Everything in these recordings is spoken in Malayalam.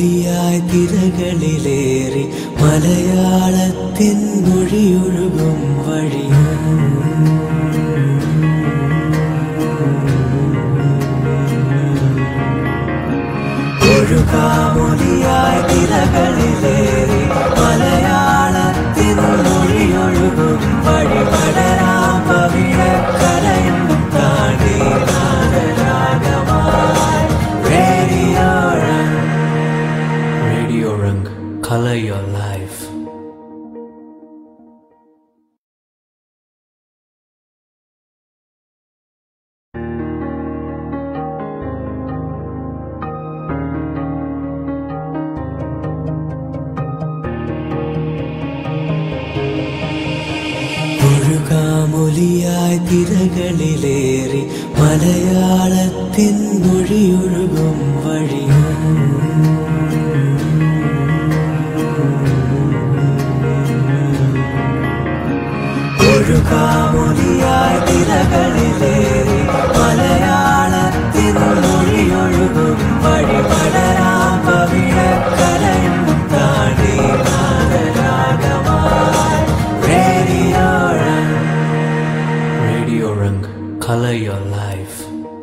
രുകാമൊലിയായി തിരകളിലേറി മലയാളത്തിൻ മൊഴിയൊഴുകും വഴിയും ഒഴുകാമൊലിയായി തിരകളിലേറി മലയാളത്തിൻ മൊഴിയൊഴുകും വഴി പടരാം പവിഴക്കരയും താണ്ടി നാദരാഗമായി radio Rang radio Rang color your life ഒഴുകാമൊലിയായി തിരകളിലേറി മലയാളത്തിൻ മൊഴിയൊഴുകും വഴിയും ഒഴുകാമൊലിയായി തിരകളിലേറി മലയാളത്തിൻ മൊഴിയൊഴുകും വഴി പടരാം പവിഴക്കരയും താണ്ടി നാദരാഗമായി radio Rang radio Rang color your life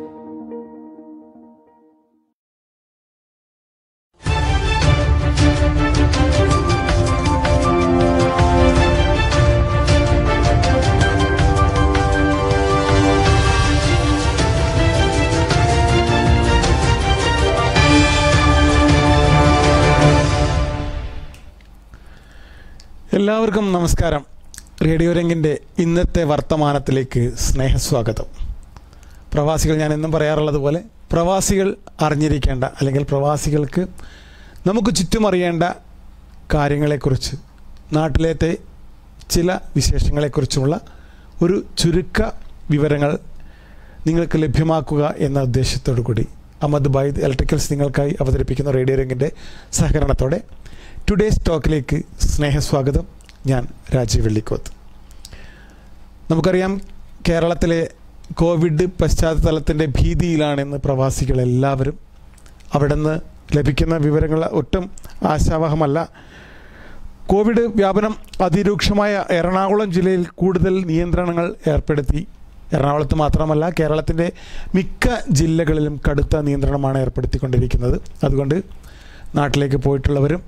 എല്ലാവർക്കും നമസ്കാരം റേഡിയോ രംഗിൻ്റെ ഇന്നത്തെ വർത്തമാനത്തിലേക്ക് സ്നേഹസ്വാഗതം പ്രവാസികൾ ഞാൻ എന്നും പറയാറുള്ളത് പോലെ പ്രവാസികൾ അറിഞ്ഞിരിക്കേണ്ട അല്ലെങ്കിൽ പ്രവാസികൾക്ക് നമുക്ക് ചുറ്റും അറിയേണ്ട കാര്യങ്ങളെക്കുറിച്ച് നാട്ടിലത്തെ ചില വിശേഷങ്ങളെക്കുറിച്ചുമുള്ള ഒരു ചുരുക്ക വിവരങ്ങൾ നിങ്ങൾക്ക് ലഭ്യമാക്കുക എന്ന ഉദ്ദേശത്തോടു കൂടി അഹമ്മദ് ബൈദ് ഇലക്ട്രിക്കൽസ് നിങ്ങൾക്കായി അവതരിപ്പിക്കുന്ന റേഡിയോ രംഗിൻ്റെ സഹകരണത്തോടെ ടുഡേസ് ടോക്കിലേക്ക് സ്നേഹസ്വാഗതം ഞാൻ രാജീവ് വെള്ളിക്കോത്ത് നമുക്കറിയാം കേരളത്തിലെ കോവിഡ് പശ്ചാത്തലത്തിൻ്റെ ഭീതിയിലാണെന്ന് പ്രവാസികൾ എല്ലാവരും അവിടെ നിന്ന് ലഭിക്കുന്ന വിവരങ്ങൾ ഒട്ടും ആശാവഹമല്ല കോവിഡ് വ്യാപനം അതിരൂക്ഷമായ എറണാകുളം ജില്ലയിൽ കൂടുതൽ നിയന്ത്രണങ്ങൾ ഏർപ്പെടുത്തി എറണാകുളത്ത് മാത്രമല്ല കേരളത്തിൻ്റെ മിക്ക ജില്ലകളിലും കടുത്ത നിയന്ത്രണമാണ് ഏർപ്പെടുത്തിക്കൊണ്ടിരിക്കുന്നത് അതുകൊണ്ട് നാട്ടിലേക്ക് പോയിട്ടുള്ളവരും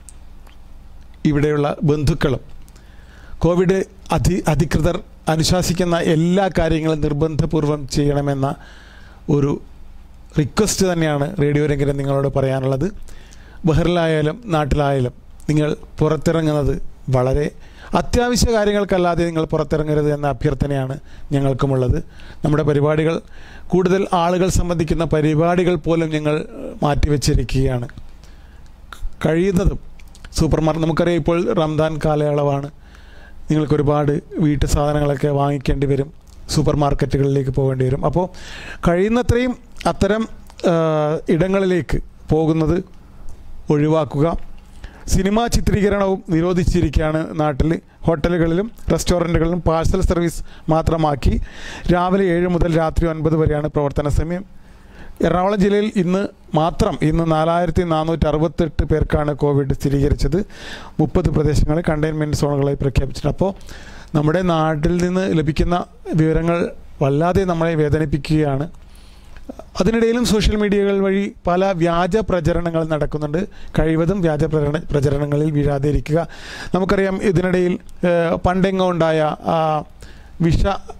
ഇവിടെയുള്ള ബന്ധുക്കളും കോവിഡ് അധി അധികൃതർ അനുശാസിക്കുന്ന എല്ലാ കാര്യങ്ങളും നിർബന്ധപൂർവം ചെയ്യണമെന്ന ഒരു റിക്വസ്റ്റ് തന്നെയാണ് റേഡിയോ രംഗരം നിങ്ങളോട് പറയാനുള്ളത് ബഹറിലായാലും നാട്ടിലായാലും നിങ്ങൾ പുറത്തിറങ്ങുന്നത് വളരെ അത്യാവശ്യ കാര്യങ്ങൾക്കല്ലാതെ നിങ്ങൾ പുറത്തിറങ്ങരുത് എന്ന അഭ്യർത്ഥനയാണ് ഞങ്ങൾക്കുമുള്ളത് നമ്മുടെ പരിപാടികൾ കൂടുതൽ ആളുകൾ സംബന്ധിക്കുന്ന പരിപാടികൾ പോലും ഞങ്ങൾ മാറ്റിവെച്ചിരിക്കുകയാണ് കഴിയുന്നതും സൂപ്പർ മാർക്കറ്റ് നമുക്കറിയാം ഇപ്പോൾ റംദാൻ കാലയളവാണ് നിങ്ങൾക്ക് ഒരുപാട് വീട്ടു സാധനങ്ങളൊക്കെ വാങ്ങിക്കേണ്ടി വരും സൂപ്പർ മാർക്കറ്റുകളിലേക്ക് പോകേണ്ടി വരും അപ്പോൾ കഴിയുന്നത്രയും അത്തരം ആ, ഇടങ്ങളിലേക്ക് പോകുന്നത് ഒഴിവാക്കുക സിനിമാ ചിത്രീകരണവും നിരോധിച്ചിരിക്കുകയാണ് നാട്ടിൽ ഹോട്ടലുകളിലും റെസ്റ്റോറൻറ്റുകളിലും പാഴ്സൽ സർവീസ് മാത്രമാക്കി രാവിലെ ഏഴ് മുതൽ രാത്രി ഒൻപത് വരെയാണ് പ്രവർത്തന സമയം എറണാകുളം ജില്ലയിൽ ഇന്ന് മാത്രം ഇന്ന് നാലായിരത്തി നാനൂറ്റി അറുപത്തെട്ട് പേർക്കാണ് കോവിഡ് സ്ഥിരീകരിച്ചത് മുപ്പത് പ്രദേശങ്ങളിൽ കണ്ടെയ്ൻമെൻറ്റ് സോണുകളായി പ്രഖ്യാപിച്ചിട്ടുണ്ട് അപ്പോൾ നമ്മുടെ നാട്ടിൽ നിന്ന് ലഭിക്കുന്ന വിവരങ്ങൾ വല്ലാതെ നമ്മളെ വേദനിപ്പിക്കുകയാണ് അതിനിടയിലും സോഷ്യൽ മീഡിയകൾ വഴി പല വ്യാജ പ്രചരണങ്ങൾ നടക്കുന്നുണ്ട് കഴിവതും വ്യാജ പ്രചരണ പ്രചരണങ്ങളിൽ വീഴാതെ ഇരിക്കുക നമുക്കറിയാം ഇതിനിടയിൽ ഏഹ്, പണ്ടെങ്ങോ ഉണ്ടായ ആ, വിഷ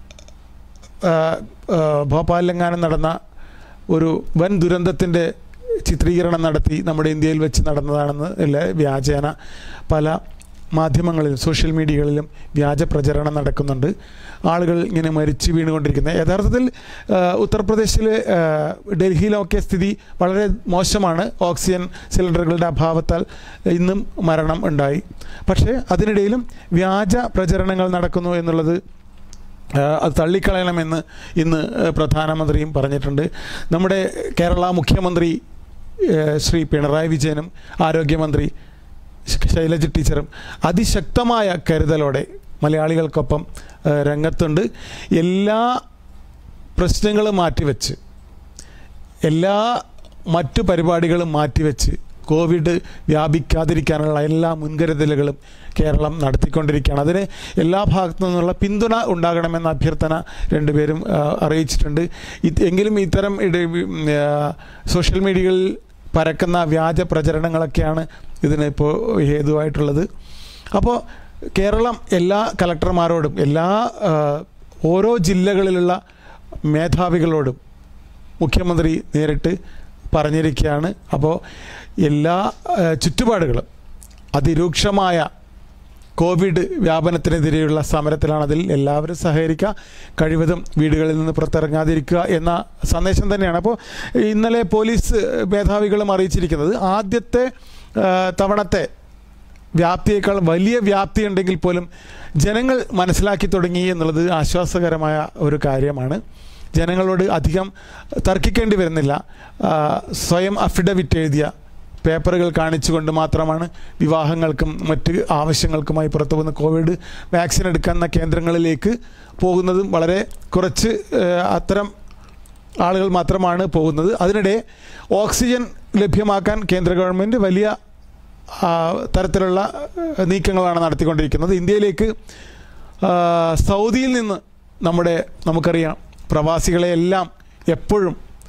ആ, ആ, ഭോപ്പാലിലെങ്ങാനും നടന്ന ഒരു വൻ ദുരന്തത്തിൻ്റെ ചിത്രീകരണം നടത്തി നമ്മുടെ ഇന്ത്യയിൽ വെച്ച് നടന്നതാണെന്ന് അല്ല വ്യാജേന പല മാധ്യമങ്ങളിലും സോഷ്യൽ മീഡിയകളിലും വ്യാജ പ്രചരണം നടക്കുന്നുണ്ട് ആളുകൾ ഇങ്ങനെ മരിച്ചു വീണുകൊണ്ടിരിക്കുന്നത് യഥാർത്ഥത്തിൽ ആ, ഉത്തർപ്രദേശിലെ ആ, ഡൽഹിയിലൊക്കെ സ്ഥിതി വളരെ മോശമാണ് ഓക്സിജൻ സിലിണ്ടറുകളുടെ അഭാവത്താൽ ഇന്നും മരണം ഉണ്ടായി പക്ഷേ അതിനിടയിലും വ്യാജ പ്രചരണങ്ങൾ നടക്കുന്നു എന്നുള്ളത് ആഹ് അത് തള്ളിക്കളയണമെന്ന് ഇന്ന് ആഹ് പ്രധാനമന്ത്രിയും പറഞ്ഞിട്ടുണ്ട് നമ്മുടെ കേരള മുഖ്യമന്ത്രി ആഹ് ശ്രീ പിണറായി വിജയനും ആരോഗ്യമന്ത്രി ശ- ശൈലജ ടീച്ചറും അതിശക്തമായ കരുതലോടെ മലയാളികൾക്കൊപ്പം ആഹ് രംഗത്തുണ്ട് എല്ലാ പ്രശ്നങ്ങളും മാറ്റിവെച്ച് എല്ലാ മറ്റു പരിപാടികളും മാറ്റിവെച്ച് കോവിഡ് വ്യാപിക്കാതിരിക്കാനുള്ള എല്ലാ മുൻകരുതലുകളും കേരളം നടത്തിക്കൊണ്ടിരിക്കുകയാണ് അതിന് എല്ലാ ഭാഗത്തു നിന്നുള്ള പിന്തുണ ഉണ്ടാകണമെന്ന അഭ്യർത്ഥന രണ്ടുപേരും ആ, അറിയിച്ചിട്ടുണ്ട് ഇത് എങ്കിലും ഇത്തരം ഇട ആ, സോഷ്യൽ മീഡിയകളിൽ പരക്കുന്ന വ്യാജ പ്രചരണങ്ങളൊക്കെയാണ് ഇതിന് ഇപ്പോൾ ഹേതുവായിട്ടുള്ളത് അപ്പോൾ കേരളം എല്ലാ കലക്ടർമാരോടും എല്ലാ ആ, ഓരോ ജില്ലകളിലുള്ള മേധാവികളോടും മുഖ്യമന്ത്രി നേരിട്ട് പറഞ്ഞിരിക്കുകയാണ് അപ്പോൾ എല്ലാ ആ, ചുറ്റുപാടുകളും അതിരൂക്ഷമായ കോവിഡ് വ്യാപനത്തിനെതിരെയുള്ള സമരത്തിലാണ് അതിൽ എല്ലാവരും സഹകരിക്കുക കഴിവതും വീടുകളിൽ നിന്ന് പുറത്തിറങ്ങാതിരിക്കുക എന്ന സന്ദേശം തന്നെയാണ് അപ്പോൾ ഇന്നലെ പോലീസ് മേധാവികളും അറിയിച്ചിരിക്കുന്നത് ആദ്യത്തെ ആ, തവണത്തെ വ്യാപ്തിയേക്കാൾ വലിയ വ്യാപ്തി ഉണ്ടെങ്കിൽ പോലും ജനങ്ങൾ മനസ്സിലാക്കി തുടങ്ങി എന്നുള്ളത് ആശ്വാസകരമായ ഒരു കാര്യമാണ് ജനങ്ങളോട് അധികം തർക്കിക്കേണ്ടി വരുന്നില്ല ആ, സ്വയം അഫിഡവിറ്റ് എഴുതിയ പേപ്പറുകൾ കാണിച്ചുകൊണ്ട് മാത്രമാണ് വിവാഹങ്ങൾക്കും മറ്റ് ആവശ്യങ്ങൾക്കുമായി പുറത്തു വന്ന് കോവിഡ് വാക്സിൻ എടുക്കുന്ന കേന്ദ്രങ്ങളിലേക്ക് പോകുന്നതും വളരെ കുറച്ച് ആ, അത്തരം ആളുകൾ മാത്രമാണ് പോകുന്നത് അതിനിടെ ഓക്സിജൻ ലഭ്യമാക്കാൻ കേന്ദ്ര ഗവൺമെൻറ് വലിയ ആ, തരത്തിലുള്ള ആ, നീക്കങ്ങളാണ് നടത്തിക്കൊണ്ടിരിക്കുന്നത് ഇന്ത്യയിലേക്ക് ആ, സൗദിയിൽ നിന്ന് നമ്മുടെ നമുക്കറിയാം പ്രവാസികളെ എല്ലാം എപ്പോഴും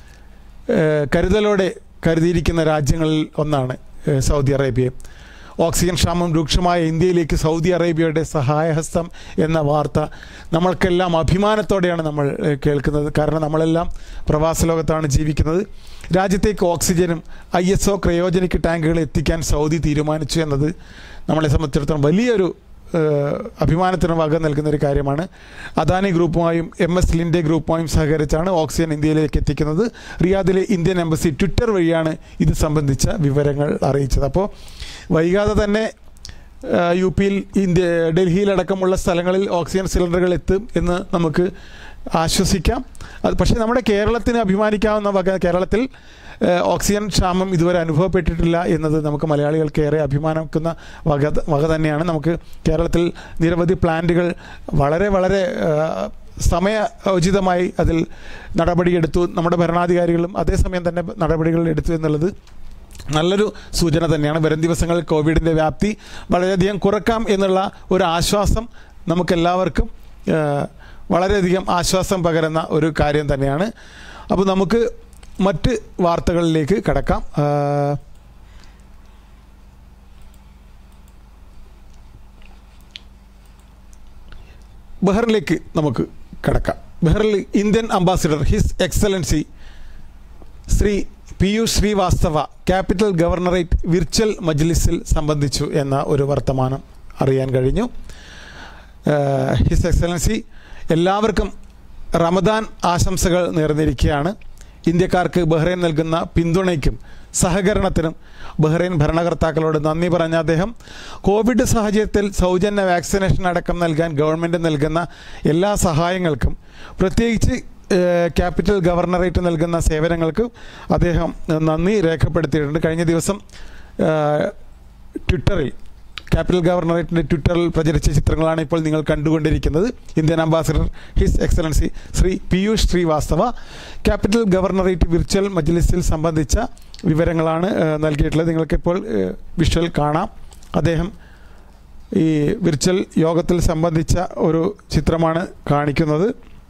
ഏ, കരുതലോടെ കരുതിയിരിക്കുന്ന രാജ്യങ്ങളിൽ ഒന്നാണ് ഏ, സൗദി അറേബ്യ ഓക്സിജൻ ക്ഷാമം രൂക്ഷമായ ഇന്ത്യയിലേക്ക് സൗദി അറേബ്യയുടെ സഹായഹസ്തം എന്ന വാർത്ത നമ്മൾക്കെല്ലാം അഭിമാനത്തോടെയാണ് നമ്മൾ ഏ, കേൾക്കുന്നത് കാരണം നമ്മളെല്ലാം പ്രവാസ ലോകത്താണ് ജീവിക്കുന്നത് രാജ്യത്തേക്ക് ഓക്സിജനും ഐ എസ് ഒ ക്രയോജനിക് ടാങ്കുകൾ എത്തിക്കാൻ സൗദി തീരുമാനിച്ചു എന്നത് നമ്മളെ സംബന്ധിച്ചിടത്തോളം വലിയൊരു ഏഹ് അഭിമാനത്തിന് വക നൽകുന്ന ഒരു കാര്യമാണ് അദാനി ഗ്രൂപ്പുമായും എം എസ് ലിൻഡെ ഗ്രൂപ്പുമായും സഹകരിച്ചാണ് ഓക്സിജൻ ഇന്ത്യയിലേക്ക് എത്തിക്കുന്നത് റിയാദിലെ ഇന്ത്യൻ എംബസി ട്വിറ്റർ വഴിയാണ് ഇത് സംബന്ധിച്ച വിവരങ്ങൾ അറിയിച്ചത് അപ്പോൾ വൈകാതെ തന്നെ ഏഹ് യു പിയിൽ ഇന്ത്യ ഡൽഹിയിലടക്കമുള്ള സ്ഥലങ്ങളിൽ ഓക്സിജൻ സിലിണ്ടറുകൾ എത്തും എന്ന് നമുക്ക് ആശ്വസിക്കാം അത് പക്ഷേ നമ്മുടെ കേരളത്തിന് അഭിമാനിക്കാവുന്ന വക കേരളത്തിൽ ഏഹ് ഓക്സിജൻ ക്ഷാമം ഇതുവരെ അനുഭവപ്പെട്ടിട്ടില്ല എന്നത് നമുക്ക് മലയാളികൾക്ക് ഏറെ അഭിമാനിക്കുന്ന വക വക തന്നെയാണ് നമുക്ക് കേരളത്തിൽ നിരവധി പ്ലാന്റുകൾ വളരെ വളരെ ഏഹ് സമയോചിതമായി അതിൽ നടപടിയെടുത്തു നമ്മുടെ ഭരണാധികാരികളും അതേസമയം തന്നെ നടപടികൾ എടുത്തു എന്നുള്ളത് നല്ലൊരു സൂചന തന്നെയാണ് വരും ദിവസങ്ങളിൽ കോവിഡിൻ്റെ വ്യാപ്തി വളരെയധികം കുറക്കാം എന്നുള്ള ഒരു ആശ്വാസം നമുക്കെല്ലാവർക്കും ഏഹ്, വളരെയധികം ആശ്വാസം പകരുന്ന ഒരു കാര്യം തന്നെയാണ് അപ്പോൾ നമുക്ക് മറ്റ് വാർത്തകളിലേക്ക് കടക്കാം ഏഹ്, ബഹറിലേക്ക് നമുക്ക് കടക്കാം ബഹറിൽ Indian ambassador his excellency Shri Piyush Srivastava capital governorate virtual മജ്ലിസിൽ സംബന്ധിച്ചു എന്ന ഒരു വർത്തമാനം അറിയാൻ കഴിഞ്ഞു ഏഹ് ഹിസ് എക്സലൻസി എല്ലാവർക്കും റമദാൻ ആശംസകൾ നേർന്നിരിക്കുകയാണ് ഇന്ത്യക്കാർക്ക് ബഹ്റൈൻ നൽകുന്ന പിന്തുണയ്ക്കും സഹകരണത്തിനും ബഹ്റൈൻ ഭരണകർത്താക്കളോട് നന്ദി പറഞ്ഞ അദ്ദേഹം കോവിഡ് സാഹചര്യത്തിൽ സൗജന്യ വാക്സിനേഷൻ അടക്കം നൽകാൻ ഗവൺമെൻറ് നൽകുന്ന എല്ലാ സഹായങ്ങൾക്കും പ്രത്യേകിച്ച് ഏഹ്, ക്യാപിറ്റൽ ഗവർണറേറ്റ് നൽകുന്ന സേവനങ്ങൾക്ക് അദ്ദേഹം നന്ദി രേഖപ്പെടുത്തിയിട്ടുണ്ട് കഴിഞ്ഞ ദിവസം ഏഹ്, ട്വിറ്ററിൽ ക്യാപിറ്റൽ ഗവർണറേറ്റിൻ്റെ ട്വിറ്ററിൽ പ്രചരിച്ച ചിത്രങ്ങളാണ് ഇപ്പോൾ നിങ്ങൾ കണ്ടുകൊണ്ടിരിക്കുന്നത് Indian ambassador his excellency Shri Piyush Srivastava capital governorate virtual മജ്ലിസിൽ സംബന്ധിച്ച വിവരങ്ങളാണ് ഏഹ്, നൽകിയിട്ടുള്ളത് നിങ്ങൾക്കിപ്പോൾ ഏഹ്, വിഷ്വൽ കാണാം അദ്ദേഹം ഈ വിർച്വൽ യോഗത്തിൽ സംബന്ധിച്ച ഒരു ചിത്രമാണ് കാണിക്കുന്നത്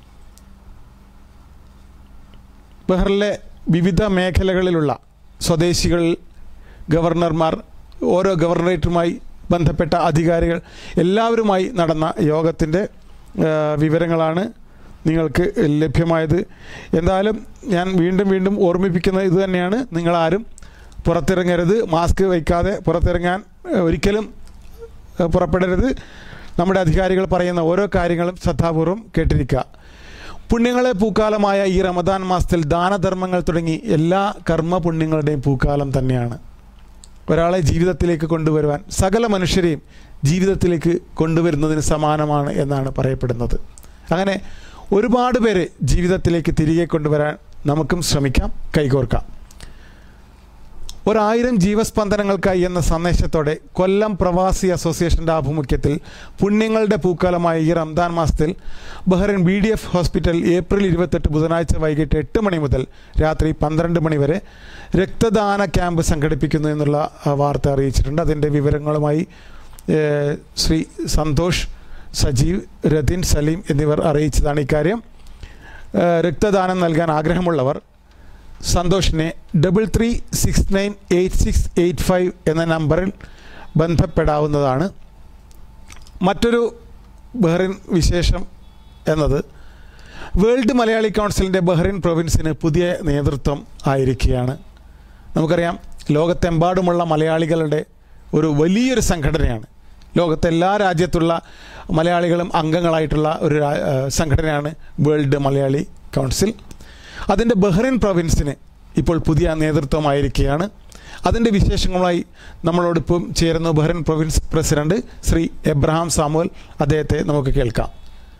ബഹ്റിലെ വിവിധ മേഖലകളിലുള്ള സ്വദേശികൾ ഗവർണർമാർ ഓരോ ഗവർണറേറ്റുമായി ബന്ധപ്പെട്ട അധികാരികൾ എല്ലാവരുമായി നടന്ന യോഗത്തിൻ്റെ വിവരങ്ങളാണ് നിങ്ങൾക്ക് ലഭ്യമായത് എന്തായാലും ഞാൻ വീണ്ടും വീണ്ടും ഓർമ്മിപ്പിക്കുന്നത് ഇത് തന്നെയാണ് നിങ്ങളാരും പുറത്തിറങ്ങരുത് മാസ്ക് വയ്ക്കാതെ പുറത്തിറങ്ങാൻ ഏഹ്, ഒരിക്കലും ഏഹ്, പുറപ്പെടരുത് നമ്മുടെ അധികാരികൾ പറയുന്ന ഓരോ കാര്യങ്ങളും ശ്രദ്ധാപൂർവം കേട്ടിരിക്കുക പുണ്യങ്ങളെ പൂക്കാലമായ ഈ റമദാൻ മാസത്തിൽ ദാനധർമ്മങ്ങൾ തുടങ്ങി എല്ലാ കർമ്മ പുണ്യങ്ങളുടെയും പൂക്കാലം തന്നെയാണ് ഒരാളെ ജീവിതത്തിലേക്ക് കൊണ്ടുവരുവാൻ സകല മനുഷ്യരെയും ജീവിതത്തിലേക്ക് കൊണ്ടുവരുന്നതിന് സമാനമാണ് എന്നാണ് പറയപ്പെടുന്നത് അങ്ങനെ ഒരുപാട് പേരെ ജീവിതത്തിലേക്ക് തിരികെ കൊണ്ടുവരാൻ നമുക്കും ശ്രമിക്കാം കൈകോർക്കാം ഒരായിരം ജീവസ്പന്ദനങ്ങൾക്കായി എന്ന സന്ദേശത്തോടെ കൊല്ലം പ്രവാസി അസോസിയേഷൻ്റെ ആഭിമുഖ്യത്തിൽ പുണ്യങ്ങളുടെ പൂക്കാലമായ ഈ റംദാൻ മാസത്തിൽ Bahrain B D F hospital April ഇരുപത്തെട്ട് ബുധനാഴ്ച വൈകിട്ട് എട്ട് മണി മുതൽ രാത്രി പന്ത്രണ്ട് മണി വരെ രക്തദാന ക്യാമ്പ് സംഘടിപ്പിക്കുന്നു എന്നുള്ള ആ, വാർത്ത അറിയിച്ചിട്ടുണ്ട് അതിൻ്റെ വിവരങ്ങളുമായി ഏഹ്, ശ്രീ സന്തോഷ് സജീവ് രതിൻ സലീം എന്നിവർ അറിയിച്ചതാണ് ഇക്കാര്യം ഏഹ്, രക്തദാനം നൽകാൻ ആഗ്രഹമുള്ളവർ സന്തോഷിനെ double three six nine eight six eight five എന്ന നമ്പറിൽ ബന്ധപ്പെടാവുന്നതാണ് മറ്റൊരു ബഹ്റിൻ വിശേഷം എന്നത് വേൾഡ് മലയാളി കൗൺസിലിൻ്റെ ബഹ്റിൻ പ്രൊവിൻസിന് പുതിയ നേതൃത്വം ആയിരിക്കുകയാണ് നമുക്കറിയാം ലോകത്തെമ്പാടുമുള്ള മലയാളികളുടെ ഒരു വലിയൊരു സംഘടനയാണ് ലോകത്തെ എല്ലാ രാജ്യത്തുള്ള മലയാളികളും അംഗങ്ങളായിട്ടുള്ള ഒരു രാ- ഏഹ് സംഘടനയാണ് വേൾഡ് മലയാളി കൗൺസിൽ അതിൻ്റെ ബഹ്റിൻ പ്രൊവിൻസിന് ഇപ്പോൾ പുതിയ നേതൃത്വമായിരിക്കുകയാണ് അതിൻ്റെ വിശേഷങ്ങളുമായി നമ്മളോടൊപ്പം ചേരുന്നു Bahrain province president Shri Abraham Samuel അദ്ദേഹത്തെ നമുക്ക് കേൾക്കാം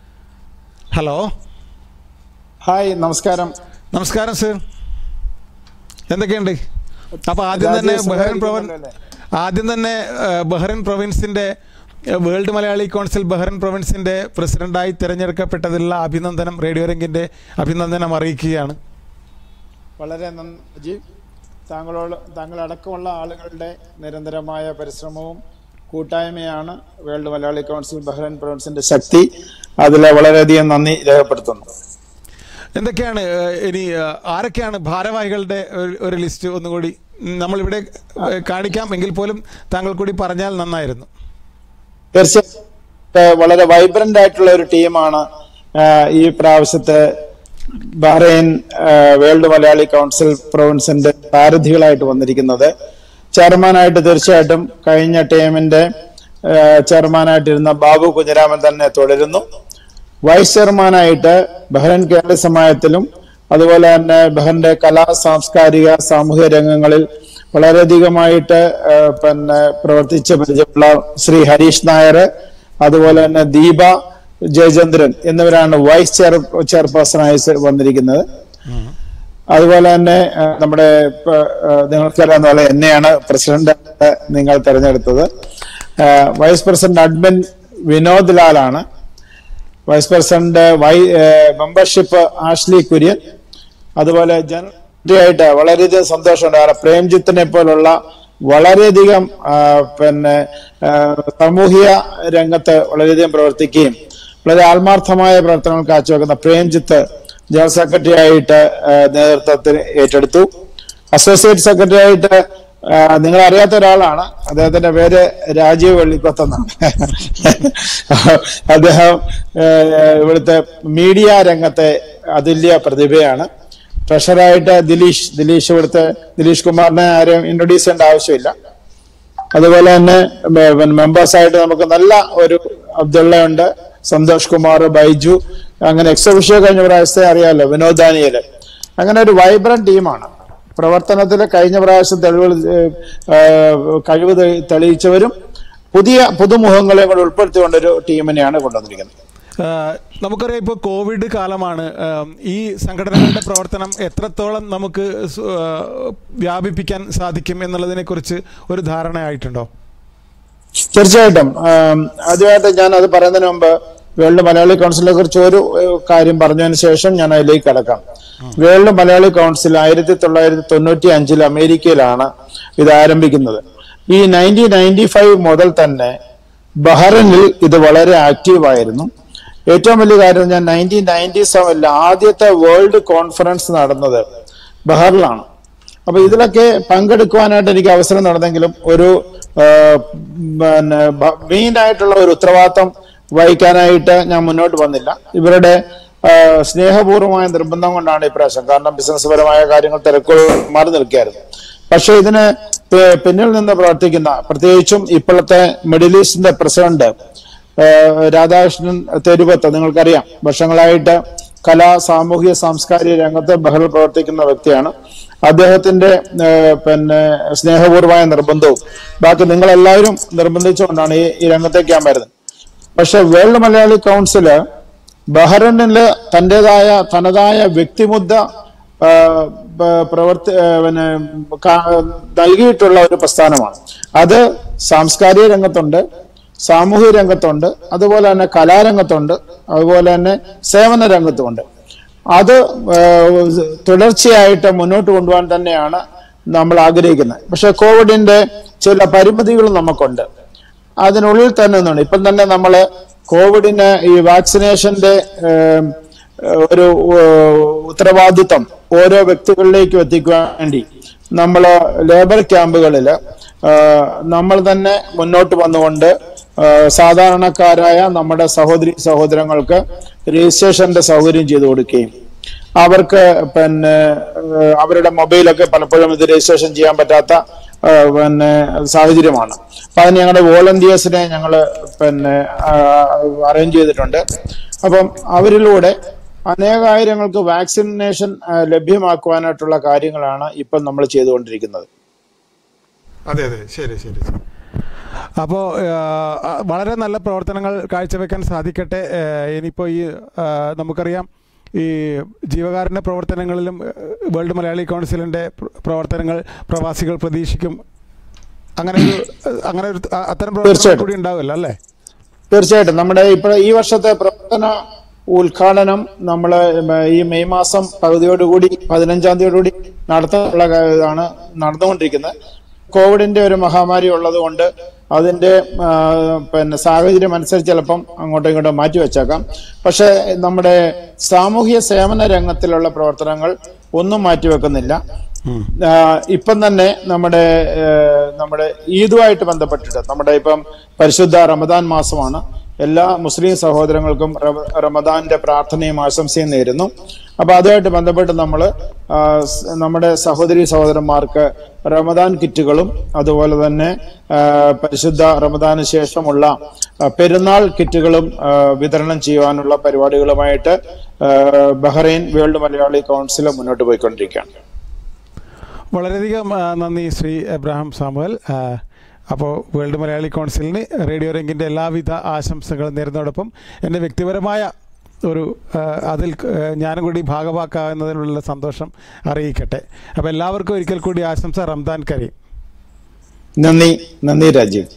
ഹലോ ഹായ് നമസ്കാരം നമസ്കാരം സർ എന്തൊക്കെയുണ്ട് അപ്പോൾ ആദ്യം തന്നെ രാജേഷ് ബഹ്റൈൻ പ്രൊവിൻ സുഖമായിരിക്കുന്നല്ലോ ആദ്യം തന്നെ ഏഹ്, ബഹ്റൈൻ പ്രൊവിൻസിൻ്റെ ഏഹ്, വേൾഡ് മലയാളി കൗൺസിൽ ബഹ്റൈൻ പ്രൊവിൻസിൻ്റെ പ്രസിഡന്റായി തിരഞ്ഞെടുക്കപ്പെട്ടതിലുള്ള അഭിനന്ദനം റേഡിയോ രംഗിൻ്റെ അഭിനന്ദനം അറിയിക്കുകയാണ് വളരെ നന്ദി അജീവ് താങ്കളോട് താങ്കളടക്കമുള്ള ആളുകളുടെ നിരന്തരമായ പരിശ്രമവും കൂട്ടായ്മയാണ് വേൾഡ് മലയാളി കൗൺസിൽ ബഹ്റൈൻ പ്രൊവിൻസിന്റെ ശക്തി അതിൽ വളരെയധികം നന്ദി രേഖപ്പെടുത്തുന്നു എന്തൊക്കെയാണ് ഏഹ്, ഇനി ഏഹ്, ആരൊക്കെയാണ് ഭാരവാഹികളുടെ ഒരു- ഒരു ലിസ്റ്റ് ഒന്നുകൂടി ഉം, നമ്മളിവിടെ ഏഹ്, കാണിക്കാം എങ്കിൽ പോലും താങ്കൾ കൂടി പറഞ്ഞാൽ നന്നായിരുന്നു തീർച്ചയായും ഏഹ് വളരെ വൈബ്രന്റ് ആയിട്ടുള്ള ഒരു ടീമാണ് ഏഹ് ഈ പ്രാവശ്യത്തെ ബഹ്റൈൻ ഏഹ് വേൾഡ് മലയാളി കൗൺസിൽ പ്രൊവിൻസിന്റെ സാരഥികളായിട്ട് വന്നിരിക്കുന്നത് ചെയർമാനായിട്ട് തീർച്ചയായിട്ടും കഴിഞ്ഞ ടീമിന്റെ ഏഹ് ചെയർമാനായിട്ടിരുന്ന ബാബു കുഞ്ഞിരാമൻ തന്നെ തുടരുന്നു വൈസ് ചെയർമാനായിട്ട് ബഹ്റൈൻ കേരള സമാജത്തിലും അതുപോലെ തന്നെ ബഹ്റിന്റെ കലാ സാംസ്കാരിക സാമൂഹിക രംഗങ്ങളിൽ വളരെയധികമായിട്ട് ഏഹ് പിന്നെ പ്രവർത്തിച്ച് പരിചയമുള്ള ശ്രീ ഹരീഷ് നായർ അതുപോലെ തന്നെ ദീപ ജയചന്ദ്രൻ എന്നിവരാണ് വൈസ് ചെയർ ചെയർപേഴ്സണായി സ- വന്നിരിക്കുന്നത് അതുപോലെ തന്നെ ഏഹ് നമ്മുടെ ഇപ്പൊ, ഏഹ് നിങ്ങൾക്കറിയാവുന്ന പോലെ എന്നെയാണ് പ്രസിഡന്റ് നിങ്ങൾ തെരഞ്ഞെടുത്തത് ഏഹ് വൈസ് പ്രസിഡന്റ് അഡ്മിൻ വിനോദ് ലാലാണ് വൈസ് പ്രസിഡന്റ് വൈ മെമ്പർഷിപ്പ് ആഷ്ലി കുര്യൻ അതുപോലെ ജനറൽ ആയിട്ട് വളരെയധികം സന്തോഷമുണ്ട് കാരണം പ്രേംജിത്തിനെ പോലുള്ള വളരെയധികം ആ, പിന്നെ ആ, സാമൂഹിക രംഗത്ത് വളരെയധികം പ്രവർത്തിക്കുകയും വളരെ ആത്മാർത്ഥമായ പ്രവർത്തനങ്ങൾ കാഴ്ചവെക്കുന്ന പ്രേംജിത്ത് ജനറൽ സെക്രട്ടറി ആയിട്ട് ആ, നേതൃത്വത്തിൽ ഏറ്റെടുത്തു അസോസിയേറ്റ് സെക്രട്ടറി ആയിട്ട് ആ, നിങ്ങൾ അറിയാത്ത ഒരാളാണ് അദ്ദേഹത്തിന്റെ പേര് രാജീവ് വെള്ളിക്കൊത്ത് എന്നാണ് അദ്ദേഹം ആ, ഇവിടുത്തെ മീഡിയ രംഗത്തെ അതുല്യ പ്രതിഭയാണ് ട്രഷറായിട്ട് ദിലീഷ് ദിലീഷ് ഇവിടുത്തെ ദിലീഷ് കുമാറിനെ ആരും ഇൻട്രൊഡ്യൂസ് ചെയ്യേണ്ട ആവശ്യമില്ല അതുപോലെ തന്നെ മെമ്പേഴ്സ് ആയിട്ട് നമുക്ക് നല്ല ഒരു അബ്ദുള്ള ഉണ്ട് സന്തോഷ് കുമാർ ബൈജു അങ്ങനെ എക്സബിഷൻ കഴിഞ്ഞ പ്രാവശ്യത്തെ അറിയാമല്ലോ വിനോദ് ദാനിയല് അങ്ങനെ ഒരു വൈബ്രന്റ് ടീമാണ് പ്രവർത്തനത്തിൽ കഴിഞ്ഞ പ്രാവശ്യം തെളിവ് കഴിവ് തെ- തെളിയിച്ചവരും പുതിയ പുതുമുഖങ്ങളെ കൂടെ ഉൾപ്പെടുത്തിക്കൊണ്ട് ഒരു ടീമിനെയാണ് കൊണ്ടുവന്നിരിക്കുന്നത് ആഹ് നമുക്കറിയാം ഇപ്പോൾ കോവിഡ് കാലമാണ് ആം, ഈ സംഘടനകളുടെ പ്രവർത്തനം എത്രത്തോളം നമുക്ക് സ്- ആഹ് വ്യാപിപ്പിക്കാൻ സാധിക്കും എന്നുള്ളതിനെ കുറിച്ച് ഒരു ധാരണയായിട്ടുണ്ടോ തീർച്ചയായിട്ടും ആം, ആദ്യമായിട്ട് ഞാൻ അത് പറയുന്നതിന് മുമ്പ് വേൾഡ് മലയാളി കൗൺസിലിനെ കുറിച്ച് ഒരു ഏഹ്, കാര്യം പറഞ്ഞതിന് ശേഷം ഞാൻ അതിലേക്ക് കടക്കാം വേൾഡ് മലയാളി കൗൺസിൽ ആയിരത്തി തൊള്ളായിരത്തി തൊണ്ണൂറ്റി അഞ്ചിൽ അമേരിക്കയിലാണ് ഇത് ആരംഭിക്കുന്നത് ഈ നയൻറ്റീൻ നയൻറ്റി ഫൈവ് മുതൽ തന്നെ ബഹ്റിനിൽ ഇത് വളരെ ആക്റ്റീവായിരുന്നു ഏറ്റവും വലിയ കാര്യം ഞാൻ നയൻറ്റീൻ നയൻറ്റി സെവനിൽ ആദ്യത്തെ വേൾഡ് കോൺഫറൻസ് നടന്നത് ബഹറിലാണ് അപ്പൊ ഇതിലൊക്കെ പങ്കെടുക്കുവാനായിട്ട് എനിക്ക് അവസരം നടന്നെങ്കിലും ഒരു ആ, പിന്നെ മെയിൻ ആയിട്ടുള്ള ഒരു ഉത്തരവാദിത്തം വഹിക്കാനായിട്ട് ഞാൻ മുന്നോട്ട് വന്നില്ല ഇവരുടെ ആ, സ്നേഹപൂർവമായ നിർബന്ധം കൊണ്ടാണ് ഇപ്രാവശ്യം കാരണം ബിസിനസ് പരമായ കാര്യങ്ങൾ തിരക്കുകൾ മാറി നിൽക്കുകയായിരുന്നു പക്ഷെ ഇതിന് പി- പിന്നിൽ നിന്ന് പ്രവർത്തിക്കുന്ന പ്രത്യേകിച്ചും ഇപ്പോഴത്തെ മിഡിൽ ഈസ്റ്റിന്റെ പ്രസിഡന്റ് ഏഹ് രാധാകൃഷ്ണൻ തെരുവത്ത് നിങ്ങൾക്കറിയാം വർഷങ്ങളായിട്ട് കലാ സാമൂഹിക സാംസ്കാരിക രംഗത്ത് ബഹൾ പ്രവർത്തിക്കുന്ന വ്യക്തിയാണ് അദ്ദേഹത്തിന്റെ ഏഹ് പിന്നെ സ്നേഹപൂർവമായ നിർബന്ധവും ബാക്കി നിങ്ങളെല്ലാവരും നിർബന്ധിച്ചുകൊണ്ടാണ് ഈ ഈ രംഗത്തേക്ക് ഞാൻ വരുന്നത് പക്ഷെ വേൾഡ് മലയാളി കൗൺസില് ബഹ്റൈനില് തന്റേതായ തനതായ വ്യക്തിമുദ്ര ആ, പ- പ്രവർത്തി ഏ, പിന്നെ കാ- നൽകിയിട്ടുള്ള ഒരു പ്രസ്ഥാനമാണ് അത് സാംസ്കാരിക രംഗത്തുണ്ട് സാമൂഹിക രംഗത്തുണ്ട് അതുപോലെ തന്നെ കലാരംഗത്തുണ്ട് അതുപോലെ തന്നെ സേവന രംഗത്തുമുണ്ട് അത് ഏ, തുടർച്ചയായിട്ട് മുന്നോട്ട് കൊണ്ടുപോകാൻ തന്നെയാണ് നമ്മൾ ആഗ്രഹിക്കുന്നത് പക്ഷെ കോവിഡിന്റെ ചില പരിമിതികൾ നമുക്കുണ്ട് അതിനുള്ളിൽ തന്നെ നിന്നുണ്ട് ഇപ്പം തന്നെ നമ്മൾ കോവിഡിന് ഈ വാക്സിനേഷന്റെ ഏം, ഒരു ഏഹ്, ഉത്തരവാദിത്വം ഓരോ വ്യക്തികളിലേക്കും എത്തിക്കുവാൻ വേണ്ടി നമ്മൾ ലേബർ ക്യാമ്പുകളിൽ നമ്മൾ തന്നെ മുന്നോട്ട് വന്നുകൊണ്ട് ഏഹ്, സാധാരണക്കാരായ നമ്മുടെ സഹോദരി സഹോദരങ്ങൾക്ക് രജിസ്ട്രേഷന്റെ സൗകര്യം ചെയ്തു കൊടുക്കുകയും അവർക്ക് പിന്നെ ഏഹ്, അവരുടെ മൊബൈലൊക്കെ പലപ്പോഴും ഇത് രജിസ്ട്രേഷൻ ചെയ്യാൻ പറ്റാത്ത ഏഹ്, പിന്നെ സാഹചര്യമാണ് അപ്പൊ അതിന് ഞങ്ങളുടെ വോളണ്ടിയേഴ്സിനെ ഞങ്ങൾ പിന്നെ അറേഞ്ച് ചെയ്തിട്ടുണ്ട് അപ്പം അവരിലൂടെ അനേകായിരങ്ങൾക്ക് വാക്സിനേഷൻ ഏഹ്, ലഭ്യമാക്കുവാനായിട്ടുള്ള കാര്യങ്ങളാണ് ഇപ്പം നമ്മൾ ചെയ്തുകൊണ്ടിരിക്കുന്നത് അതെ അതെ ശരി ശരി അപ്പോൾ വളരെ നല്ല പ്രവർത്തനങ്ങൾ കാഴ്ചവെക്കാൻ സാധിക്കട്ടെ ആ, ഇനിയിപ്പോൾ ഈ ആ, നമുക്കറിയാം ഈ ജീവകാരുണ്യ പ്രവർത്തനങ്ങളിലും ആ, വേൾഡ് മലയാളി കൗൺസിലിൻ്റെ പ്ര- പ്രവർത്തനങ്ങൾ പ്രവാസികൾ പ്രതീക്ഷിക്കും അങ്ങനെ ഒരു അങ്ങനെ ഒരു ആ, അത്തരം പ്രവർത്തനങ്ങൾ തീർച്ചയായിട്ടും. കൂടി ഉണ്ടാവുമല്ലോ അല്ലേ തീർച്ചയായിട്ടും നമ്മുടെ ഇപ്പോൾ ഈ വർഷത്തെ പ്രവർത്തന ഉദ്ഘാടനം നമ്മൾ ഈ മെയ് മാസം പകുതിയോടുകൂടി പതിനഞ്ചാം തീയതിയോടുകൂടി നടത്താനുള്ള ഇതാണ് നടന്നുകൊണ്ടിരിക്കുന്നത് കോവിഡിന്റെ ഒരു മഹാമാരി ഉള്ളത് കൊണ്ട് അതിന്റെ ആ, പിന്നെ സാഹചര്യം അനുസരിച്ച് ചിലപ്പം അങ്ങോട്ടും ഇങ്ങോട്ടും മാറ്റി വെച്ചേക്കാം പക്ഷെ നമ്മുടെ സാമൂഹ്യ സേവന രംഗത്തിലുള്ള പ്രവർത്തനങ്ങൾ ഒന്നും മാറ്റിവെക്കുന്നില്ല ആ, ഇപ്പം തന്നെ നമ്മുടെ ഏ, നമ്മുടെ ഈദുമായിട്ട് ബന്ധപ്പെട്ടിട്ട് നമ്മുടെ ഇപ്പം പരിശുദ്ധ റമദാൻ മാസമാണ് എല്ലാ മുസ്ലിം സഹോദരങ്ങൾക്കും റമ- റമദാന്റെ പ്രാർത്ഥനയും ആശംസയും നേരുന്നു അപ്പൊ അതുമായിട്ട് ബന്ധപ്പെട്ട് നമ്മൾ നമ്മുടെ സഹോദരി സഹോദരന്മാർക്ക് റമദാൻ കിറ്റുകളും അതുപോലെ തന്നെ ആ, പരിശുദ്ധ റമദാന് ശേഷമുള്ള ആ, പെരുന്നാൾ കിറ്റുകളും ആ, വിതരണം ചെയ്യുവാനുള്ള പരിപാടികളുമായിട്ട് ആ, ബഹ്റൈൻ വേൾഡ് മലയാളി കൗൺസിൽ മുന്നോട്ട് പോയിക്കൊണ്ടിരിക്കുകയാണ് വളരെയധികം ആ, നന്ദി ശ്രീ എബ്രാഹിം സാമുവൽ ആ, അപ്പോൾ വേൾഡ് മലയാളി കൗൺസിലിന് റേഡിയോ രംഗിൻ്റെ എല്ലാവിധ ആശംസകളും നേരുന്നതോടൊപ്പം എൻ്റെ വ്യക്തിപരമായ ഒരു ആ, അതിൽ ആ, ഞാനും കൂടി ഭാഗമാക്കാവുന്നതിനുള്ള സന്തോഷം അറിയിക്കട്ടെ അപ്പോൾ എല്ലാവർക്കും ഒരിക്കൽ കൂടി ആശംസ റംദാൻ കരീം നന്ദി നന്ദി രാജീവ്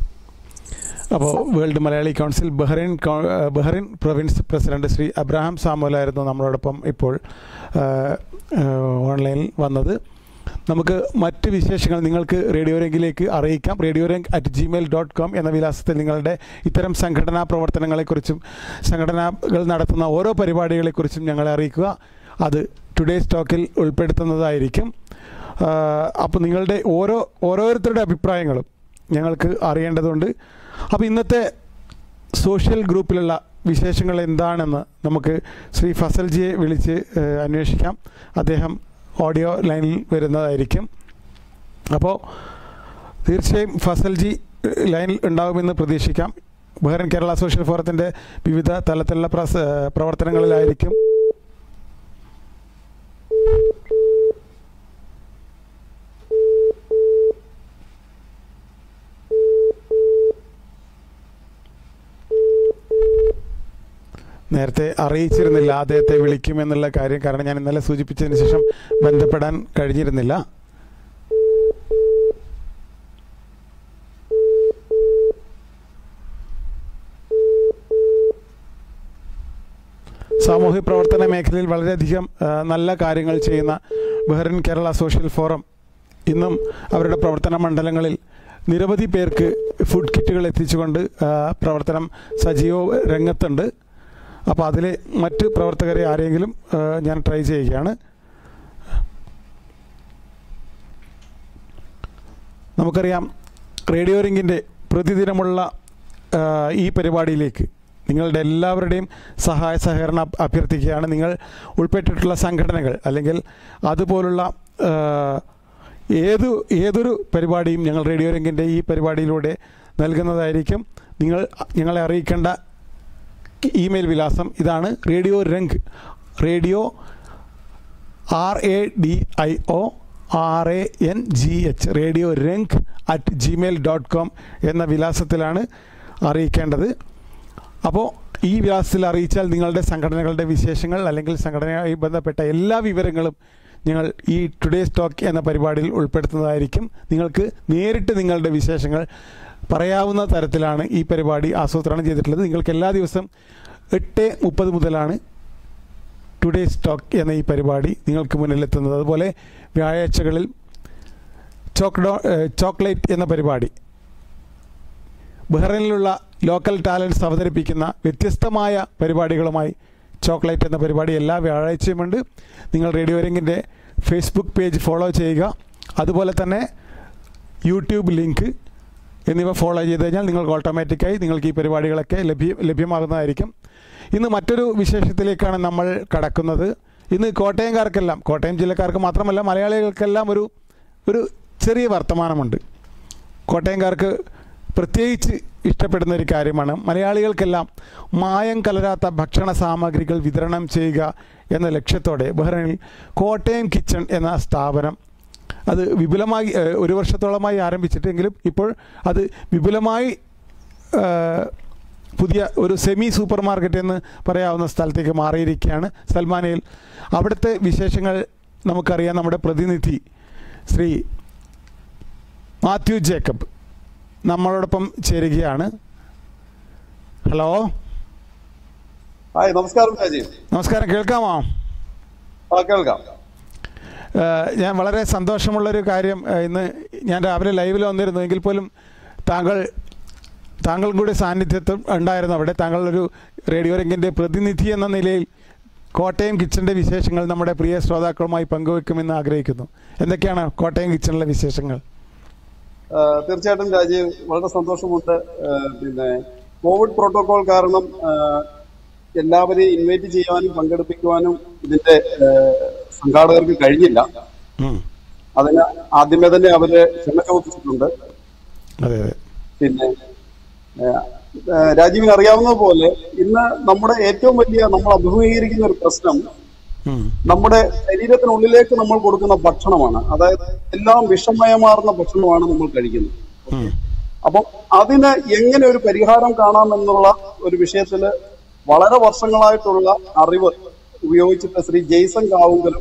അപ്പോൾ വേൾഡ് മലയാളി കൗൺസിൽ ബഹ്റൈൻ കൗ- ആ, Bahrain province president Shri Abraham സാമുവലായിരുന്നു നമ്മളോടൊപ്പം ഇപ്പോൾ ആ, ആ, ഓൺലൈനിൽ വന്നത് നമുക്ക് മറ്റ് വിശേഷങ്ങൾ നിങ്ങൾക്ക് റേഡിയോ രംഗിലേക്ക് അറിയിക്കാം radio Rang at Gmail dot com എന്ന വിലാസത്തിൽ നിങ്ങളുടെ ഇത്തരം സംഘടനാ പ്രവർത്തനങ്ങളെക്കുറിച്ചും സംഘടനകൾ നടത്തുന്ന ഓരോ പരിപാടികളെക്കുറിച്ചും ഞങ്ങളെ അറിയിക്കുക അത് ടുഡേ സ്റ്റോക്കിൽ ഉൾപ്പെടുത്തുന്നതായിരിക്കും അപ്പോൾ നിങ്ങളുടെ ഓരോ ഓരോരുത്തരുടെ അഭിപ്രായങ്ങളും ഞങ്ങൾക്ക് അറിയേണ്ടതുണ്ട് അപ്പോൾ ഇന്നത്തെ സോഷ്യൽ ഗ്രൂപ്പിലുള്ള വിശേഷങ്ങൾ എന്താണെന്ന് നമുക്ക് ശ്രീ ഫസൽജിയെ വിളിച്ച് ഏഹ്, അന്വേഷിക്കാം അദ്ദേഹം ഓഡിയോ ലൈനിൽ വരുന്നതായിരിക്കും അപ്പോൾ തീർച്ചയായും ഫസൽജി ഏഹ്, ലൈനിൽ ഉണ്ടാകുമെന്ന് പ്രതീക്ഷിക്കാം ബഹ്റൈൻ കേരള സോഷ്യൽ ഫോറത്തിൻ്റെ വിവിധ തലത്തിലുള്ള പ്രസ ഏഹ്, പ്രവർത്തനങ്ങളിലായിരിക്കും നേരത്തെ അറിയിച്ചിരുന്നില്ല അദ്ദേഹത്തെ വിളിക്കുമെന്നുള്ള കാര്യം കാരണം ഞാൻ ഇന്നലെ സൂചിപ്പിച്ചതിന് ശേഷം ബന്ധപ്പെടാൻ കഴിഞ്ഞിരുന്നില്ല സാമൂഹ്യ പ്രവർത്തന മേഖലയിൽ വളരെയധികം ആ, നല്ല കാര്യങ്ങൾ ചെയ്യുന്ന ബഹ്റിൻ കേരള സോഷ്യൽ ഫോറം ഇന്നും അവരുടെ പ്രവർത്തന മണ്ഡലങ്ങളിൽ നിരവധി പേർക്ക് ഫുഡ് കിറ്റുകൾ എത്തിച്ചുകൊണ്ട് ആ, പ്രവർത്തനം സജീവ രംഗത്തുണ്ട് അപ്പോൾ അതിലെ മറ്റ് പ്രവർത്തകരെ ആരെങ്കിലും ആ, ഞാൻ ട്രൈ ചെയ്യുകയാണ് നമുക്കറിയാം റേഡിയോ റിങ്ങിൻ്റെ പ്രതിദിനമുള്ള ആ, ഈ പരിപാടിയിലേക്ക് നിങ്ങളുടെ എല്ലാവരുടെയും സഹായ സഹകരണം അഭ്- അഭ്യർത്ഥിക്കുകയാണ് നിങ്ങൾ ഉൾപ്പെട്ടിട്ടുള്ള സംഘടനകൾ അല്ലെങ്കിൽ അതുപോലുള്ള ആ, ഏതു ഏതൊരു പരിപാടിയും ഞങ്ങൾ റേഡിയോ രംഗിൻ്റെ ഈ പരിപാടിയിലൂടെ നൽകുന്നതായിരിക്കും നിങ്ങൾ ഞങ്ങളെ അറിയിക്കേണ്ട ഇമെയിൽ വിലാസം ഇതാണ് radio Rang radio R A D I O R A N G H radio Rang at Gmail dot com എന്ന വിലാസത്തിലാണ് അറിയിക്കേണ്ടത് അപ്പോൾ ഈ വിലാസത്തിൽ അറിയിച്ചാൽ നിങ്ങളുടെ സംഘടനകളുടെ വിശേഷങ്ങൾ അല്ലെങ്കിൽ സംഘടനയുമായി ബന്ധപ്പെട്ട എല്ലാ വിവരങ്ങളും ഞങ്ങൾ ഈ ടുഡേ സ്റ്റോക്ക് എന്ന പരിപാടിയിൽ ഉൾപ്പെടുത്തുന്നതായിരിക്കും നിങ്ങൾക്ക് നേരിട്ട് നിങ്ങളുടെ വിശേഷങ്ങൾ പറയാവുന്ന തരത്തിലാണ് ഈ പരിപാടി ആസൂത്രണം ചെയ്തിട്ടുള്ളത് നിങ്ങൾക്ക് എല്ലാ ദിവസവും എട്ട് മുപ്പത് മുതലാണ് ടുഡേ സ്റ്റോക്ക് എന്ന ഈ പരിപാടി നിങ്ങൾക്ക് മുന്നിലെത്തുന്നത് അതുപോലെ വ്യാഴാഴ്ചകളിൽ ചോക്ഡോ ചോക്ലേറ്റ് എന്ന പരിപാടി ബഹ്റൈനിലുള്ള ലോക്കൽ ടാലൻസ് അവതരിപ്പിക്കുന്ന വ്യത്യസ്തമായ പരിപാടികളുമായി ചോക്ലേറ്റ് എന്ന പരിപാടി എല്ലാ വ്യാഴാഴ്ചയുമുണ്ട് നിങ്ങൾ റേഡിയോ രംഗിൻ്റെ ഫേസ്ബുക്ക് പേജ് ഫോളോ ചെയ്യുക അതുപോലെ തന്നെ യൂട്യൂബ് ലിങ്ക് എന്നിവ ഫോളോ ചെയ്ത് കഴിഞ്ഞാൽ നിങ്ങൾക്ക് ഓട്ടോമാറ്റിക്കായി നിങ്ങൾക്ക് ഈ പരിപാടികളൊക്കെ ലഭ്യ ലഭ്യമാകുന്നതായിരിക്കും ഇന്ന് മറ്റൊരു വിശേഷത്തിലേക്കാണ് നമ്മൾ കടക്കുന്നത് ഇന്ന് കോട്ടയംകാർക്കെല്ലാം കോട്ടയം ജില്ലക്കാർക്ക് മാത്രമല്ല മലയാളികൾക്കെല്ലാം ഒരു ഒരു ചെറിയ വർത്തമാനമുണ്ട് കോട്ടയംകാർക്ക് പ്രത്യേകിച്ച് ഇഷ്ടപ്പെടുന്ന ഒരു കാര്യമാണ് മലയാളികൾക്കെല്ലാം മായം കലരാത്ത ഭക്ഷണ സാമഗ്രികൾ വിതരണം ചെയ്യുക എന്ന ലക്ഷ്യത്തോടെ ബഹ്റൈനിൽ കോട്ടയം കിച്ചൺ എന്ന സ്ഥാപനം അത് വിപുലമായി ഏഹ്, ഒരു വർഷത്തോളമായി ആരംഭിച്ചിട്ടെങ്കിലും ഇപ്പോൾ അത് വിപുലമായി ഏഹ്, പുതിയ ഒരു സെമി സൂപ്പർ മാർക്കറ്റ് എന്ന് പറയാവുന്ന സ്ഥലത്തേക്ക് മാറിയിരിക്കുകയാണ് സൽമാനയിൽ അവിടുത്തെ വിശേഷങ്ങൾ നമുക്കറിയാം നമ്മുടെ പ്രതിനിധി ശ്രീ മാത്യു ജേക്കബ് നമ്മളോടൊപ്പം ചേരുകയാണ് ഹലോ ഹായ് നമസ്കാരം രാജീവ് നമസ്കാരം കേൾക്കാമോ ആ കേൾക്കാം ഏഹ് ഞാൻ വളരെ സന്തോഷമുള്ളൊരു കാര്യം ഏഹ് ഇന്ന് ഞാൻ രാവിലെ ലൈവിൽ വന്നിരുന്നു എങ്കിൽ പോലും താങ്കൾ താങ്കൾ കൂടി സാന്നിധ്യത്വം ഉണ്ടായിരുന്നു അവിടെ താങ്കൾ ഒരു റേഡിയോ രംഗിൻ്റെ പ്രതിനിധി എന്ന നിലയിൽ കോട്ടയം കിച്ചൻ്റെ വിശേഷങ്ങൾ നമ്മുടെ പ്രിയ ശ്രോതാക്കളുമായി പങ്കുവെക്കുമെന്ന് ആഗ്രഹിക്കുന്നു എന്തൊക്കെയാണ് കോട്ടയം കിച്ചണിലെ വിശേഷങ്ങൾ ആ, തീർച്ചയായിട്ടും രാജീവ് വളരെ സന്തോഷമുണ്ട് ആ, പിന്നെ കോവിഡ് പ്രോട്ടോകോൾ കാരണം ആ, എല്ലാവരെയും ഇൻവൈറ്റ് ചെയ്യുവാനും പങ്കെടുപ്പിക്കുവാനും ഇതിന്റെ ആ, സംഘാടകർക്ക് കഴിഞ്ഞില്ല ഉം. അതിന് ആദ്യമേ തന്നെ അവര് ക്ഷമ ചോദിച്ചിട്ടുണ്ട് അതെ അതെ പിന്നെ ആ, ആ, രാജീവിന് അറിയാവുന്നത് പോലെ ഇന്ന് നമ്മുടെ ഏറ്റവും വലിയ നമ്മൾ അഭിമുഖീകരിക്കുന്ന ഒരു പ്രശ്നം ഉം. നമ്മുടെ ശരീരത്തിനുള്ളിലേക്ക് നമ്മൾ കൊടുക്കുന്ന ഭക്ഷണമാണ് അതായത് എല്ലാം വിഷമയമാർന്ന ഭക്ഷണമാണ് നമ്മൾ കഴിക്കുന്നത് ഉം. അപ്പം അതിന് എങ്ങനെ ഒരു പരിഹാരം കാണാമെന്നുള്ള ഒരു വിഷയത്തില് വളരെ വർഷങ്ങളായിട്ടുള്ള അറിവ് ഉപയോഗിച്ചിട്ട് ശ്രീ ജെയ്സൺ കാവുങ്കലും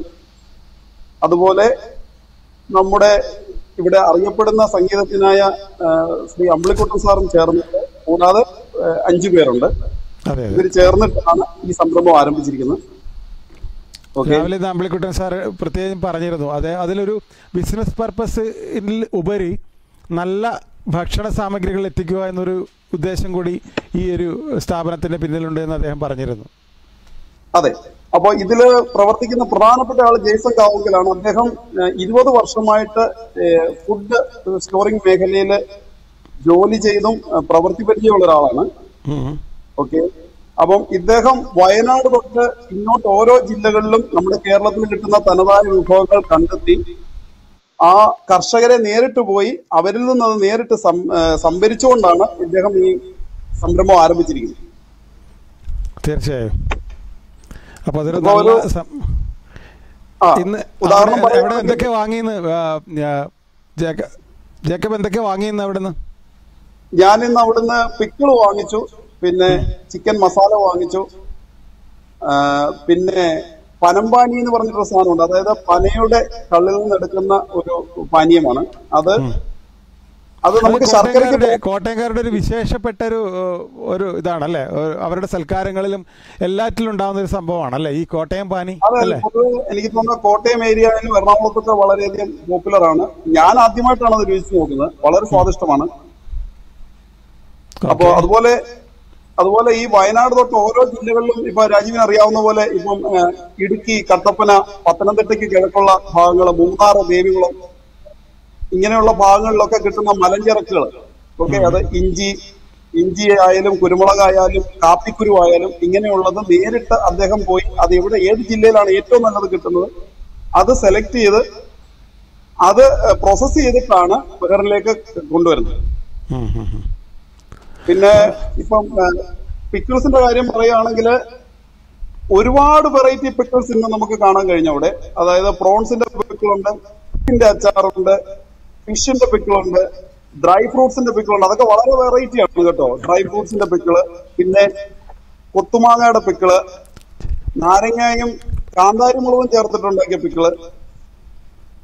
അതുപോലെ നമ്മുടെ ഇവിടെ അറിയപ്പെടുന്ന സംഗീതജ്ഞനായ ആ, ശ്രീ അമ്പിളിക്കുട്ടൻ സാറും ചേർന്നിട്ട് കൂടാതെ ആ, അഞ്ചു പേരുണ്ട് അതെ അതെ ഇവർ ചേർന്നിട്ടാണ് ഈ സംരംഭം ആരംഭിച്ചിരിക്കുന്നത് ഓക്കെ രാവിലെ ഇന്ന് അമ്പിളിക്കുട്ടൻ സാർ പ്രത്യേകം പറഞ്ഞിരുന്നു അതെ അതിലൊരു ബിസിനസ് പർപ്പസ് ഉപരി നല്ല ഭക്ഷണ സാമഗ്രികൾ എത്തിക്കുക എന്നൊരു ഉദ്ദേശം കൂടി ഈ ഒരു സ്ഥാപനത്തിന്റെ പിന്നിലുണ്ട് എന്ന് അദ്ദേഹം പറഞ്ഞിരുന്നു അതെ അപ്പൊ ഇതില് പ്രവർത്തിക്കുന്ന പ്രധാനപ്പെട്ട ആൾ ജെയ്സൺ കാവുങ്കലാണ് അദ്ദേഹം ഇരുപത് വർഷമായിട്ട് ഫുഡ് സ്റ്റോറിംഗ് മേഖലയിൽ ജോലി ചെയ്തും ഏഹ്, പ്രവൃത്തി പരിചയമുള്ള ഒരാളാണ് ഉം. ഓക്കെ അപ്പം ഇദ്ദേഹം വയനാട് തൊട്ട് ഇങ്ങോട്ട് ഓരോ ജില്ലകളിലും നമ്മുടെ കേരളത്തിൽ കിട്ടുന്ന തനതായ വിഭവങ്ങൾ കണ്ടെത്തി ആ കർഷകരെ നേരിട്ട് പോയി അവരിൽ നിന്ന് അത് നേരിട്ട് സം- ഏഹ്, സംഭരിച്ചുകൊണ്ടാണ് ഇദ്ദേഹം ഈ സംരംഭം ആരംഭിച്ചിരിക്കുന്നത് തീർച്ചയായും അപ്പോൾ അതൊരു അപ്പൊ നല്ല ഒരു- സം- ആ ഇന്ന് ഉദാഹരണം അവിടെ- അവിടെ പറയുകയാണെങ്കിൽ എന്തൊക്കെ വാങ്ങിയെന്ന് ആ, ഞാ- ജേക്ക- ജേക്കബ് എന്തൊക്കെ വാങ്ങിയെന്ന് അവിടെ നിന്ന് ഞാൻ ഇന്ന് അവിടുന്ന് പിക്കിൾ വാങ്ങിച്ചു പിന്നെ ചിക്കൻ മസാല വാങ്ങിച്ചു ആ, പിന്നെ പനമ്പാനി എന്ന് പറഞ്ഞിട്ടൊരു സാധനമുണ്ട് അതായത് പനയുടെ കള്ളിൽ നിന്ന് എടുക്കുന്ന ഒരു പാനീയമാണ് അത് അത് നമുക്ക് ശർക്കരയ്ക്ക് കോട്ടയംകാരുടെ പോ- കോട്ടയംകാരുടെ ഒരു വിശേഷപ്പെട്ട ഒരു ഏഹ്, ഒരു ഇതാണല്ലേ ഒരു- അവരുടെ സൽക്കാരങ്ങളിലും എല്ലാറ്റിലും ഉണ്ടാകുന്ന ഒരു സംഭവമാണല്ലേ ഈ കോട്ടയം പാനി അതെ അല്ലേ പൊതുവെ എനിക്ക് തോന്നുന്ന കോട്ടയം ഏരിയയിലും എറണാകുളത്തൊക്കെ വളരെയധികം പോപ്പുലർ ആണ് ഞാൻ ആദ്യമായിട്ടാണ് അത് രുചിച്ച് നോക്കുന്നത് വളരെ സ്വാദിഷ്ടമാണ് അപ്പോ ഓക്കേ. അതുപോലെ അതുപോലെ ഈ വയനാട് തൊട്ട് ഓരോ ജില്ലകളിലും ഇപ്പൊ രാജീവിന് അറിയാവുന്ന പോലെ ഇപ്പം ഏഹ്, ഇടുക്കി കട്ടപ്പന പത്തനംതിട്ടയ്ക്ക് കിഴക്കുള്ള ഭാഗങ്ങൾ മൂന്നാർ ദേവികുളം ഇങ്ങനെയുള്ള ഭാഗങ്ങളിലൊക്കെ കിട്ടുന്ന മലഞ്ചരക്കുകൾ ഓക്കെ അത് ഇഞ്ചി ഇഞ്ചി ആയാലും കുരുമുളകായാലും കാപ്പിക്കുരു ആയാലും ഇങ്ങനെയുള്ളത് നേരിട്ട് അദ്ദേഹം പോയി അത് എവിടെ ഏത് ജില്ലയിലാണ് ഏറ്റവും നല്ലത് കിട്ടുന്നത് അത് സെലക്ട് ചെയ്ത് അത് പ്രോസസ് ചെയ്തിട്ടാണ് ബഹറിലേക്ക് കൊണ്ടുവരുന്നത് ഉം, ഉം, ഉം. പിന്നെ ഇപ്പം പിക്കിൾസിന്റെ കാര്യം പറയുകയാണെങ്കിൽ ഒരുപാട് വെറൈറ്റി പിക്കിൾസ് ഇന്ന് നമുക്ക് കാണാൻ കഴിഞ്ഞ അവിടെ അതായത് പ്രോൺസിന്റെ പിക്കിളുണ്ട് ഫിഷിന്റെ അച്ചാറുണ്ട് ഫിഷിന്റെ പിക്കിളുണ്ട് ഡ്രൈ ഫ്രൂട്ട്സിന്റെ പിക്കിളുണ്ട് അതൊക്കെ വളരെ വെറൈറ്റി ആണ് കേട്ടോ ഡ്രൈ ഫ്രൂട്ട്സിന്റെ പിക്കിള് പിന്നെ കൊത്തുമാങ്ങയുടെ പിക്കിള് നാരങ്ങയും കാന്താരി മുളകും ചേർത്തിട്ടുണ്ടാക്കിയ പിക്കിള്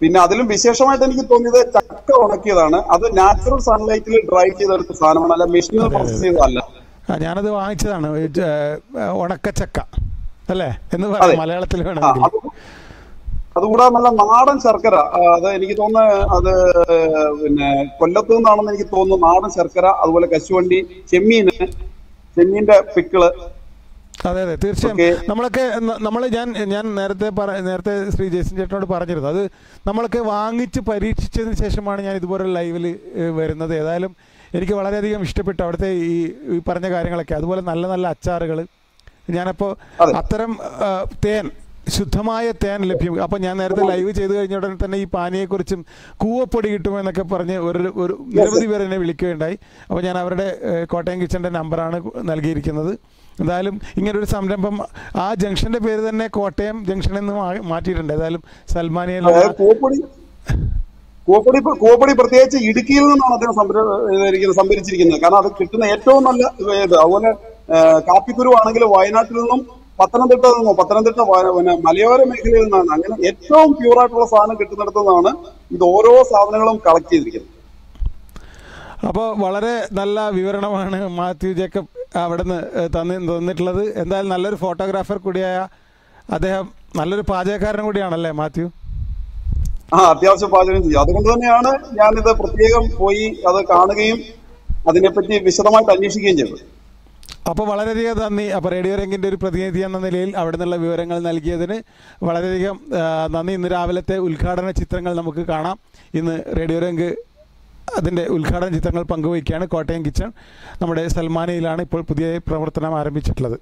പിന്നെ അതിലും വിശേഷമായിട്ട് എനിക്ക് തോന്നിയത് ചക്ക ഉണക്കിയതാണ് അത് നാച്ചുറൽ സൺലൈറ്റിൽ ഡ്രൈ ചെയ്തെടുത്ത സാധനമാണ് അല്ല മെഷീനിൽ പ്രോസസ് ചെയ്തതല്ല ആ, ഞാനത് വാങ്ങിച്ചതാണ് ഈ ജ- ഏ, ഉണക്കച്ചക്ക അല്ലേ എന്ന് അതെ. പറയാം മലയാളത്തിൽ ആ, വേണമെങ്കിൽ അത് അതുകൂടാതെ നല്ല നാടൻ ശർക്കര ആ, അത് എനിക്ക് തോന്നുന്നു അത് പിന്നെ കൊല്ലത്തു നിന്നാണെന്ന് എനിക്ക് തോന്നുന്നു നാടൻ ശർക്കര അതുപോലെ കശുവണ്ടി ചെമ്മീന് ചെമ്മീന്റെ പിക്കിള് അതെ അതെ തീർച്ചയായും ഓക്കേ. നമ്മളൊക്കെ നമ്മൾ ഞാൻ ഞാൻ നേരത്തെ പറ നേരത്തെ ശ്രീ ജയസിൻ ചേട്ടനോട് പറഞ്ഞിരുന്നു അത് നമ്മളൊക്കെ വാങ്ങിച്ച് പരീക്ഷിച്ചതിന് ശേഷമാണ് ഞാൻ ഇതുപോലെ ലൈവിൽ വരുന്നത് ഏതായാലും എനിക്ക് വളരെയധികം ഇഷ്ടപ്പെട്ടു അവിടുത്തെ ഈ ഈ പറഞ്ഞ കാര്യങ്ങളൊക്കെ അതുപോലെ നല്ല നല്ല അച്ചാറുകൾ ഞാനപ്പോൾ അതെ. അത്തരം ആ, തേൻ ശുദ്ധമായ തേൻ ലഭ്യം അപ്പോൾ ഞാൻ നേരത്തെ ലൈവ് ചെയ്ത് കഴിഞ്ഞ ഉടനെ തന്നെ ഈ പാനീയെക്കുറിച്ചും കൂവപ്പൊടി കിട്ടുമെന്നൊക്കെ പറഞ്ഞ് ഒരു ഒരു നിരവധി പേർ എന്നെ വിളിക്കുകയുണ്ടായി അപ്പോൾ ഞാൻ അവരുടെ ഏഹ്, കോട്ടയം കിച്ചൻ്റെ നമ്പറാണ് നൽകിയിരിക്കുന്നത് എന്തായാലും ഇങ്ങനൊരു സംരംഭം ആ ജംഗ്ഷന്റെ പേര് തന്നെ കോട്ടയം ജംഗ്ഷൻ എന്ന് മാ- മാറ്റിയിട്ടുണ്ട് ഏതായാലും സൽമാനിയയിൽ അതായത് കൂവപ്പൊടി കൂവപ്പൊടി ഇപ്പൊ- കൂവപ്പൊടി പ്രത്യേകിച്ച് ഇടുക്കിയിൽ നിന്നാണ് അദ്ദേഹം സംഭര- ഇതായിരിക്കുന്നത്, സംഭരിച്ചിരിക്കുന്നത് കാരണം അത് കിട്ടുന്ന ഏറ്റവും നല്ല ഇത് അതുപോലെ ആ, കാപ്പിക്കുരു ആണെങ്കിൽ വയനാട്ടിൽ നിന്നും പത്തനംതിട്ട നിന്നും പത്തനംതിട്ട വയ- പിന്നെ മലയോര മേഖലയിൽ നിന്നാണ് അങ്ങനെ ഏറ്റവും പ്യൂർ ആയിട്ടുള്ള സാധനം കിട്ടുന്നിടത്തു നിന്നാണ് ഇത് ഓരോ സാധനങ്ങളും കളക്ട് ചെയ്തിരിക്കുന്നത് അപ്പോൾ വളരെ നല്ല വിവരണമാണ് മാത്യു ജേക്കബ് അവിടെ നിന്ന് തന്നി തന്നിട്ടുള്ളത് എന്തായാലും നല്ലൊരു ഫോട്ടോഗ്രാഫർ കൂടിയായ അദ്ദേഹം നല്ലൊരു പാചകക്കാരൻ കൂടിയാണല്ലേ മാത്യു ആ അത്യാവശ്യം പാചകം ചെയ്യും അതുകൊണ്ട് തന്നെയാണ് ഞാനിത് പ്രത്യേകം പോയി അത് കാണുകയും അതിനെപ്പറ്റി വിശദമായിട്ട് അന്വേഷിക്കുകയും ചെയ്തത് അപ്പോൾ വളരെയധികം നന്ദി അപ്പോൾ റേഡിയോ രംഗിൻ്റെ ഒരു പ്രതിനിധി എന്ന നിലയിൽ അവിടെ നിന്നുള്ള വിവരങ്ങൾ നൽകിയതിന് വളരെയധികം ആ, നന്ദി ഇന്ന് രാവിലത്തെ ഉദ്ഘാടന ചിത്രങ്ങൾ നമുക്ക് കാണാം ഇന്ന് റേഡിയോ രംഗ് അതിൻ്റെ ഉദ്ഘാടന ചിത്രങ്ങൾ പങ്കുവയ്ക്കുകയാണ് കോട്ടയം കിച്ചൺ നമ്മുടെ സൽമാനയിലാണ് ഇപ്പോൾ പുതിയ പ്രവർത്തനം ആരംഭിച്ചിട്ടുള്ളത്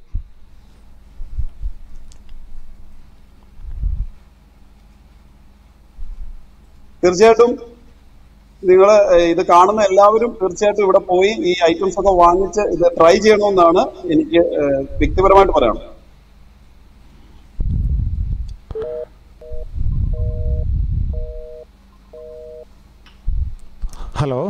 തീർച്ചയായിട്ടും നിങ്ങൾ ഇത് കാണുന്ന എല്ലാവരും തീർച്ചയായിട്ടും ഇവിടെ പോയി ഈ ഐറ്റംസ് ഒക്കെ വാങ്ങിച്ച് ഇത് ട്രൈ ചെയ്യണമെന്നാണ് എനിക്ക് ഏഹ്, വ്യക്തിപരമായിട്ട് പറയാനുള്ളത് ഹലോ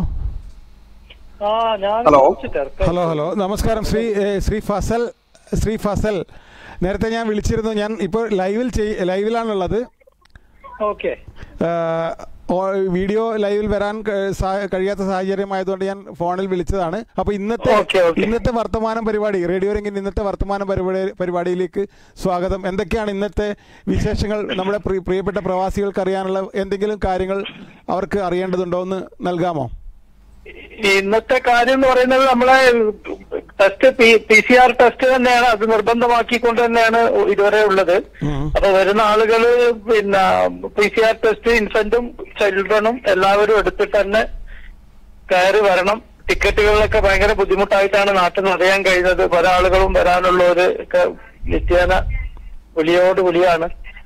ആ ഞാൻ ഹലോ. കുറച്ച് തിരക്കായി. ഹലോ ഹലോ നമസ്കാരം ശ്രീ ഏ, ശ്രീ ഫസൽ ശ്രീ ഫസൽ നേരത്തെ ഞാൻ വിളിച്ചിരുന്നു ഞാൻ ഇപ്പോൾ ലൈവിൽ ചെയ് ലൈവിലാണുള്ളത് ഓക്കെ ആഹ് ഓ- വീഡിയോ ലൈവിൽ വരാൻ ക- സാ- കഴിയാത്ത സാഹചര്യമായതുകൊണ്ട് ഞാൻ ഫോണിൽ വിളിച്ചതാണ് അപ്പോൾ ഇന്നത്തെ ഓക്കെ, ഓക്കെ. ഇന്നത്തെ വർത്തമാനം പരിപാടി റേഡിയോ രംഗിന്റെ ഇന്നത്തെ വർത്തമാന പരിപാടി പരിപാടിയിലേക്ക് സ്വാഗതം എന്തൊക്കെയാണ് ഇന്നത്തെ വിശേഷങ്ങൾ നമ്മുടെ പ്രി- പ്രിയപ്പെട്ട പ്രവാസികൾക്ക് അറിയാനുള്ള എന്തെങ്കിലും കാര്യങ്ങൾ അവർക്ക് അറിയേണ്ടതുണ്ടോ എന്ന് നൽകാമോ ഇന്നത്തെ കാര്യം എന്ന് പറയുന്നത് നമ്മളെ test P C R test തന്നെയാണ് അത് നിർബന്ധമാക്കിക്കൊണ്ട് തന്നെയാണ് ഇതുവരെ ഉള്ളത് ഉം. അപ്പൊ വരുന്ന ആളുകള് പിന്നെ പി സി ആർ ടെസ്റ്റ് ഇൻഫന്റും ചിൽഡ്രനും എല്ലാവരും എടുത്തിട്ട് തന്നെ കയറി വരണം ടിക്കറ്റുകളിലൊക്കെ ഭയങ്കര ബുദ്ധിമുട്ടായിട്ടാണ് നാട്ടിൽ നിന്ന് അറിയാൻ കഴിയുന്നത് പല ആളുകളും വരാനുള്ളവര് ഒക്കെ നിത്യേന വിളിയോട് വിളിയാണ്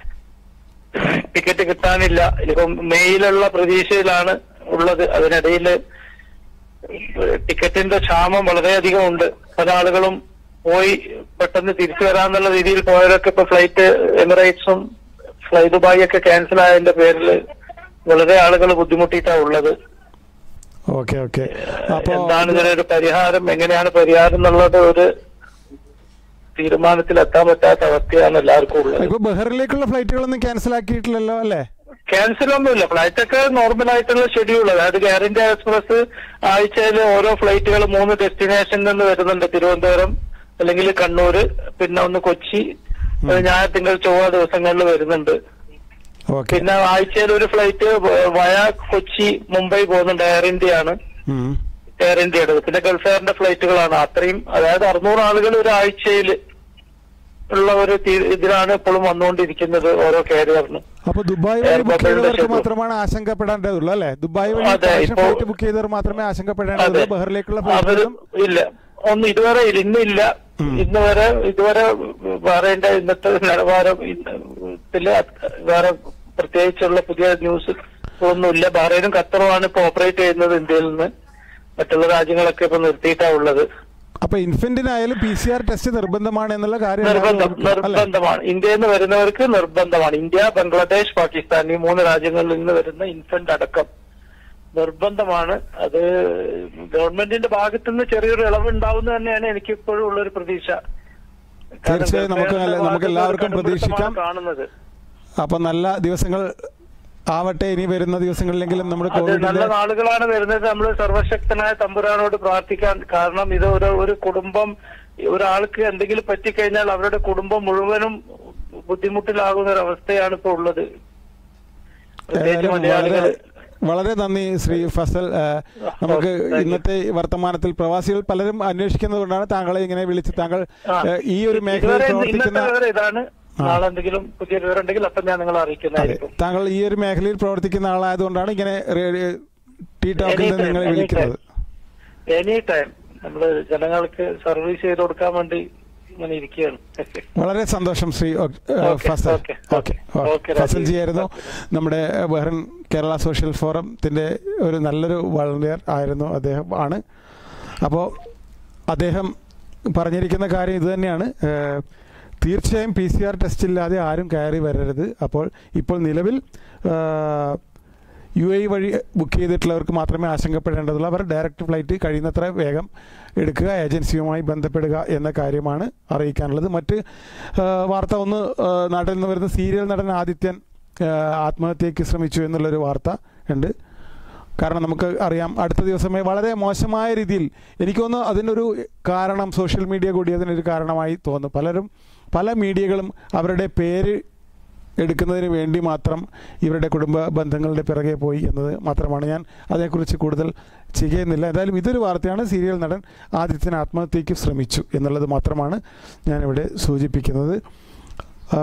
ടിക്കറ്റ് കിട്ടാനില്ല ഇപ്പം മെയിലുള്ള പ്രതീക്ഷയിലാണ് ഉള്ളത് അതിനിടയിൽ ടിക്കറ്റിന്റെ ക്ഷാമം വളരെയധികം ഉണ്ട് പല ആളുകളും പോയി പെട്ടെന്ന് തിരിച്ചു വരാന്നുള്ള രീതിയിൽ പോയവരൊക്കെ ഇപ്പൊ ഫ്ലൈറ്റ് എമിറേറ്റ്സും ഫ്ലൈ ദുബായി ഒക്കെ ക്യാൻസൽ ആയതിന്റെ പേരിൽ വളരെ ആളുകൾ ബുദ്ധിമുട്ടിയിട്ടാണ് ഉള്ളത് ഓക്കെ ഓക്കെ അപ്പോൾ എന്താണ് ഇതിനൊരു പരിഹാരം എങ്ങനെയാണ് പരിഹാരം എന്നുള്ളത് ഒരു തീരുമാനത്തിൽ എത്താൻ പറ്റാത്ത അവസ്ഥയാണ് എല്ലാവർക്കും ഉള്ളത് ഇപ്പൊ ബഹറിലേക്കുള്ള ഫ്ലൈറ്റുകളൊന്നും ക്യാൻസൽ ആക്കിയിട്ടില്ലല്ലോ അല്ലേ ക്യാൻസൽ ഒന്നുമില്ല ഫ്ലൈറ്റ് ഒക്കെ നോർമൽ ആയിട്ടുള്ള ഷെഡ്യൂൾ അതായത് എയർ ഇന്ത്യ എക്സ്പ്രസ് ആഴ്ചയിൽ ഓരോ ഫ്ലൈറ്റുകൾ മൂന്ന് ഡെസ്റ്റിനേഷനിൽ നിന്ന് വരുന്നുണ്ട് തിരുവനന്തപുരം അല്ലെങ്കിൽ കണ്ണൂര് പിന്നെ ഒന്ന് കൊച്ചി അത് ഞായർ തിങ്കൾ ചൊവ്വ ദിവസങ്ങളിൽ വരുന്നുണ്ട് ഓക്കെ പിന്നെ ആഴ്ചയിൽ ഒരു ഫ്ലൈറ്റ് വയ കൊച്ചി മുംബൈ പോകുന്നുണ്ട് എയർ ഇന്ത്യ ആണ് എയർ ഇന്ത്യയുടെ പിന്നെ ഗൾഫ് എയറിന്റെ ഫ്ലൈറ്റുകളാണ് അത്രയും അതായത് അറുന്നൂറ് ആളുകൾ ഒരു ആഴ്ചയിൽ ഉള്ള ഒരു തീ- ഇതിലാണ് ഇപ്പോഴും വന്നുകൊണ്ടിരിക്കുന്നത് ഓരോ കാരിയറിന് അപ്പൊ ദുബായ് വഴി എയർ ബുക്ക് ബബിളിന്റെ ചെയ്തവർക്ക് ഷെഡ്യൂൾ. മാത്രമാണ് ആശങ്കപ്പെടേണ്ടതുള്ളൂ അല്ലേ ദുബായ് വഴി അതെ, ഇപ്പോ- ഫ്ലൈറ്റ് ബുക്ക് ചെയ്തവർ മാത്രമേ ആശങ്കപ്പെടേണ്ടതുള്ളൂ അതെ. ബഹറിലേക്കുള്ള അവര് ഫ്ലൈറ്റുകളും ഇല്ല ഒന്നും ഇതുവരെ ഇല്ല ഇന്നില്ല ഇന്ന് വരെ ഇതുവരെ വേറെ ഇന്നത്തെ നിലവാരം ഇല്ല വേറെ പ്രത്യേകിച്ചുള്ള പുതിയ ന്യൂസ് ഒന്നുമില്ല ബഹ്റൈനും ഖത്തറുമാണ് ഇപ്പൊ ഓപ്പറേറ്റ് ചെയ്യുന്നത് ഇന്ത്യയിൽ നിന്ന് മറ്റുള്ള രാജ്യങ്ങളൊക്കെ ഇപ്പൊ നിർത്തിയിട്ടാ ഉള്ളത് അപ്പൊ ഇൻഫന്റിനായാലും പി സി ആർ ടെസ്റ്റ് നിർബന്ധമാണ് എന്നുള്ള കാര്യം നിർബന്ധം എല്ലാവരും ഓർക്കും. അല്ലേ? നിർബന്ധമാണ് ഇന്ത്യയിൽ നിന്ന് വരുന്നവർക്ക് നിർബന്ധമാണ് ഇന്ത്യ ബംഗ്ലാദേശ് പാകിസ്ഥാൻ ഈ മൂന്ന് രാജ്യങ്ങളിൽ നിന്ന് വരുന്ന ഇൻഫന്റ് അടക്കം നിർബന്ധമാണ് അത് ഗവൺമെന്റിന്റെ ഭാഗത്തു നിന്ന് ചെറിയൊരു ഇളവ് ഉണ്ടാവുന്ന തന്നെയാണ് എനിക്ക് ഇപ്പോഴും ഉള്ളൊരു പ്രതീക്ഷ കാരണം തീർച്ചയായും നമുക്ക് നല്ല- ഗവൺമെന്റിന്റെ നമുക്ക് എല്ലാവർക്കും ഭാഗത്ത് നിന്ന് പ്രതീക്ഷിക്കാം. കടുംപിടുത്തമാണ് കാണുന്നത് അപ്പൊ നല്ല ദിവസങ്ങൾ ആവട്ടെ ഇനി വരുന്ന ദിവസങ്ങളിലെങ്കിലും നമ്മുടെ അത് നല്ല കോവിഡിന്റെ നാളുകളാണ് വരുന്നത് നമ്മൾ സർവശക്തനായ തമ്പുരാനോട് പ്രാർത്ഥിക്കാൻ കാരണം ഇത് ഒരു ഒരു കുടുംബം ഒരാൾക്ക് എന്തെങ്കിലും പറ്റിക്കഴിഞ്ഞാൽ അവരുടെ കുടുംബം മുഴുവനും ബുദ്ധിമുട്ടിലാകുന്ന ഒരു അവസ്ഥയാണ് ഇപ്പോൾ ഉള്ളത് പ്രത്യേകിച്ച് ഏതായാലും മലയാളികൾ വളരെ വളരെ നന്ദി ശ്രീ ഫസൽ ആ, നമുക്ക് ഓ, താങ്ക് യു. ഇന്നത്തെ വർത്തമാനത്തിൽ പ്രവാസികൾ പലരും അന്വേഷിക്കുന്നത് കൊണ്ടാണ് താങ്കളെ ഇങ്ങനെ വിളിച്ച് താങ്കൾ ആ. ഏ, ഈ ഒരു മേഖലയിൽ ഇതുവരെ ഇന്നത്തെ പ്രവർത്തിക്കുന്ന വിവരം ഇതാണ് ആ. നാളെ എന്തെങ്കിലും പുതിയ വിവരം ഉണ്ടെങ്കിൽ അപ്പം ഞാൻ നിങ്ങളെ അതെ അറിയിക്കുന്നതായിരിക്കും താങ്കൾ ഈ ഒരു മേഖലയിൽ പ്രവർത്തിക്കുന്ന ആളായതുകൊണ്ടാണ് ഇങ്ങനെ റേഡിയോ ടീ ടോക്കിൽ നിന്ന് Anytime, നിങ്ങളെ anytime. വിളിക്കുന്നത് എനി ടൈം നമ്മള് ജനങ്ങൾക്ക് സർവീസ് ചെയ്ത് കൊടുക്കാൻ വേണ്ടി ഇങ്ങനെ ഇരിക്കുകയാണ് വളരെ സന്തോഷം ശ്രീ ഒ- ഏ, okay, Fazal okay, okay okay, okay, Fazal Rajeev. Ji ആയിരുന്നു നമ്മുടെ ബഹ്റൻ കേരള സോഷ്യൽ ഫോറത്തിന്റെ ഒരു നല്ലൊരു വളണ്ടിയർ ആയിരുന്നു അദ്ദേഹം ആണ് അപ്പോൾ അദ്ദേഹം പറഞ്ഞിരിക്കുന്ന കാര്യം ഇത് തന്നെയാണ് ഏഹ്, തീർച്ചയായും പി സി ആർ ടെസ്റ്റ് ഇല്ലാതെ ആരും കയറി വരരുത് അപ്പോൾ ഇപ്പോൾ നിലവിൽ യു എ വഴി ബുക്ക് ചെയ്തിട്ടുള്ളവർക്ക് മാത്രമേ ആശങ്കപ്പെടേണ്ടതുള്ളൂ അവർ ഡയറക്റ്റ് ഫ്ലൈറ്റ് കഴിയുന്നത്ര വേഗം എടുക്കുക ഏജൻസിയുമായി ബന്ധപ്പെടുക എന്ന കാര്യമാണ് അറിയിക്കാനുള്ളത് മറ്റ് ആ, വാർത്ത ഒന്ന് ആ, നാട്ടിൽ നിന്ന് വരുന്ന സീരിയൽ നടൻ ആദിത്യൻ ആ, ആത്മഹത്യയ്ക്ക് ശ്രമിച്ചു എന്നുള്ളൊരു വാർത്ത ഉണ്ട് കാരണം നമുക്ക് അറിയാം അടുത്ത ദിവസമേ വളരെ മോശമായ രീതിയിൽ എനിക്ക് തോന്നുന്നു അതിനൊരു കാരണം സോഷ്യൽ മീഡിയ കൂടി അതിനൊരു കാരണമായി തോന്നുന്നു പലരും പല മീഡിയകളും അവരുടെ പേര് എടുക്കുന്നതിന് വേണ്ടി മാത്രം ഇവരുടെ കുടുംബ ബന്ധങ്ങളുടെ പിറകെ പോയി എന്നത് മാത്രമാണ് ഞാൻ അതേക്കുറിച്ച് കൂടുതൽ ചെയ്യുന്നില്ല എന്തായാലും ഇതൊരു വാർത്തയാണ് സീരിയൽ നടൻ ആദിത്യൻ ആത്മഹത്യയ്ക്ക് ശ്രമിച്ചു എന്നുള്ളത് മാത്രമാണ് ഞാനിവിടെ സൂചിപ്പിക്കുന്നത് ആ,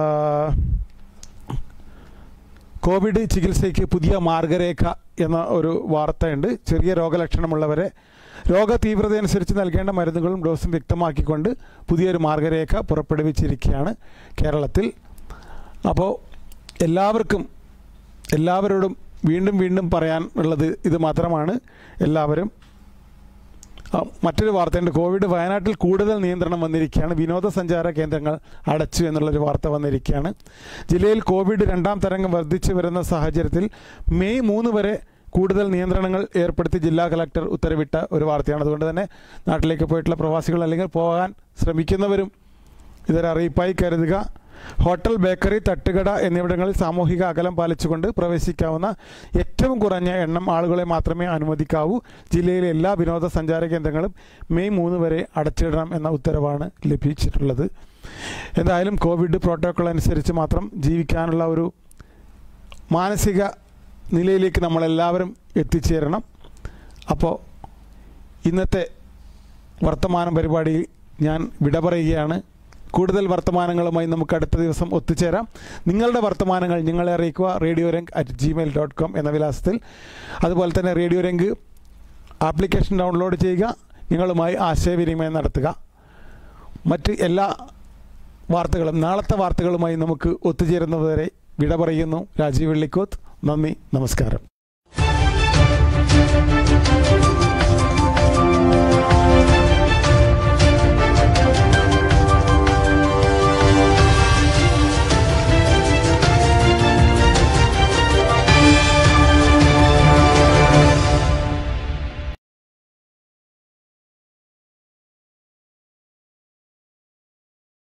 കോവിഡ് ചികിത്സയ്ക്ക് പുതിയ മാർഗരേഖ എന്ന ഒരു വാർത്തയുണ്ട് ചെറിയ രോഗലക്ഷണമുള്ളവരെ രോഗ തീവ്രത അനുസരിച്ച് നൽകേണ്ട മരുന്നുകളും ഡോസും വ്യക്തമാക്കിക്കൊണ്ട് പുതിയൊരു മാർഗരേഖ പുറപ്പെടുവിച്ചിരിക്കുകയാണ് കേരളത്തിൽ അപ്പോൾ എല്ലാവർക്കും എല്ലാവരോടും വീണ്ടും വീണ്ടും പറയാൻ ഉള്ളത് ഇത് മാത്രമാണ് എല്ലാവരും ആ, മറ്റൊരു വാർത്തയുണ്ട് കോവിഡ് വയനാട്ടിൽ കൂടുതൽ നിയന്ത്രണം വന്നിരിക്കുകയാണ് വിനോദസഞ്ചാര കേന്ദ്രങ്ങൾ അടച്ചു എന്നുള്ളൊരു വാർത്ത വന്നിരിക്കുകയാണ് ജില്ലയിൽ കോവിഡ് രണ്ടാം തരംഗം വർദ്ധിച്ചു വരുന്ന സാഹചര്യത്തിൽ മെയ് മൂന്ന് വരെ കൂടുതൽ നിയന്ത്രണങ്ങൾ ഏർപ്പെടുത്തി ജില്ലാ കളക്ടർ ഉത്തരവിട്ട ഒരു വാർത്തയാണ് അതുകൊണ്ട് തന്നെ നാട്ടിലേക്ക് പോയിട്ടുള്ള പ്രവാസികൾ അല്ലെങ്കിൽ പോകാൻ ശ്രമിക്കുന്നവരും ഇതൊരു അറിയിപ്പായി കരുതുക ഹോട്ടൽ ബേക്കറി തട്ടുകട എന്നിവിടങ്ങളിൽ സാമൂഹിക അകലം പാലിച്ചുകൊണ്ട് പ്രവേശിക്കാവുന്ന ഏറ്റവും കുറഞ്ഞ എണ്ണം ആളുകളെ മാത്രമേ അനുവദിക്കാവൂ ജില്ലയിലെ എല്ലാ വിനോദസഞ്ചാര കേന്ദ്രങ്ങളും മെയ് മൂന്ന് വരെ അടച്ചിടണം എന്ന ഉത്തരവാണ് ലഭിച്ചിട്ടുള്ളത് എന്തായാലും കോവിഡ് പ്രോട്ടോക്കോൾ അനുസരിച്ച് മാത്രം ജീവിക്കാനുള്ള ഒരു മാനസിക നിലയിലേക്ക് നമ്മളെല്ലാവരും എത്തിച്ചേരണം അപ്പോൾ ഇന്നത്തെ വർത്തമാനം പരിപാടിയിൽ ഞാൻ വിട പറയുകയാണ് കൂടുതൽ വർത്തമാനങ്ങളുമായി നമുക്ക് അടുത്ത ദിവസം ഒത്തുചേരാം നിങ്ങളുടെ വർത്തമാനങ്ങൾ ഞങ്ങളെ അറിയിക്കുക radio Rang at Gmail dot com എന്ന വിലാസത്തിൽ അതുപോലെ തന്നെ റേഡിയോ രംഗ് ആപ്ലിക്കേഷൻ ഡൗൺലോഡ് ചെയ്യുക ഞങ്ങളുമായി ആശയവിനിമയം നടത്തുക മറ്റ് എല്ലാ വാർത്തകളും നാളത്തെ വാർത്തകളുമായി നമുക്ക് ഒത്തുചേരുന്നതുവരെ വിട പറയുന്നു രാജീവ് വെള്ളിക്കോത്ത് നന്ദി നമസ്കാരം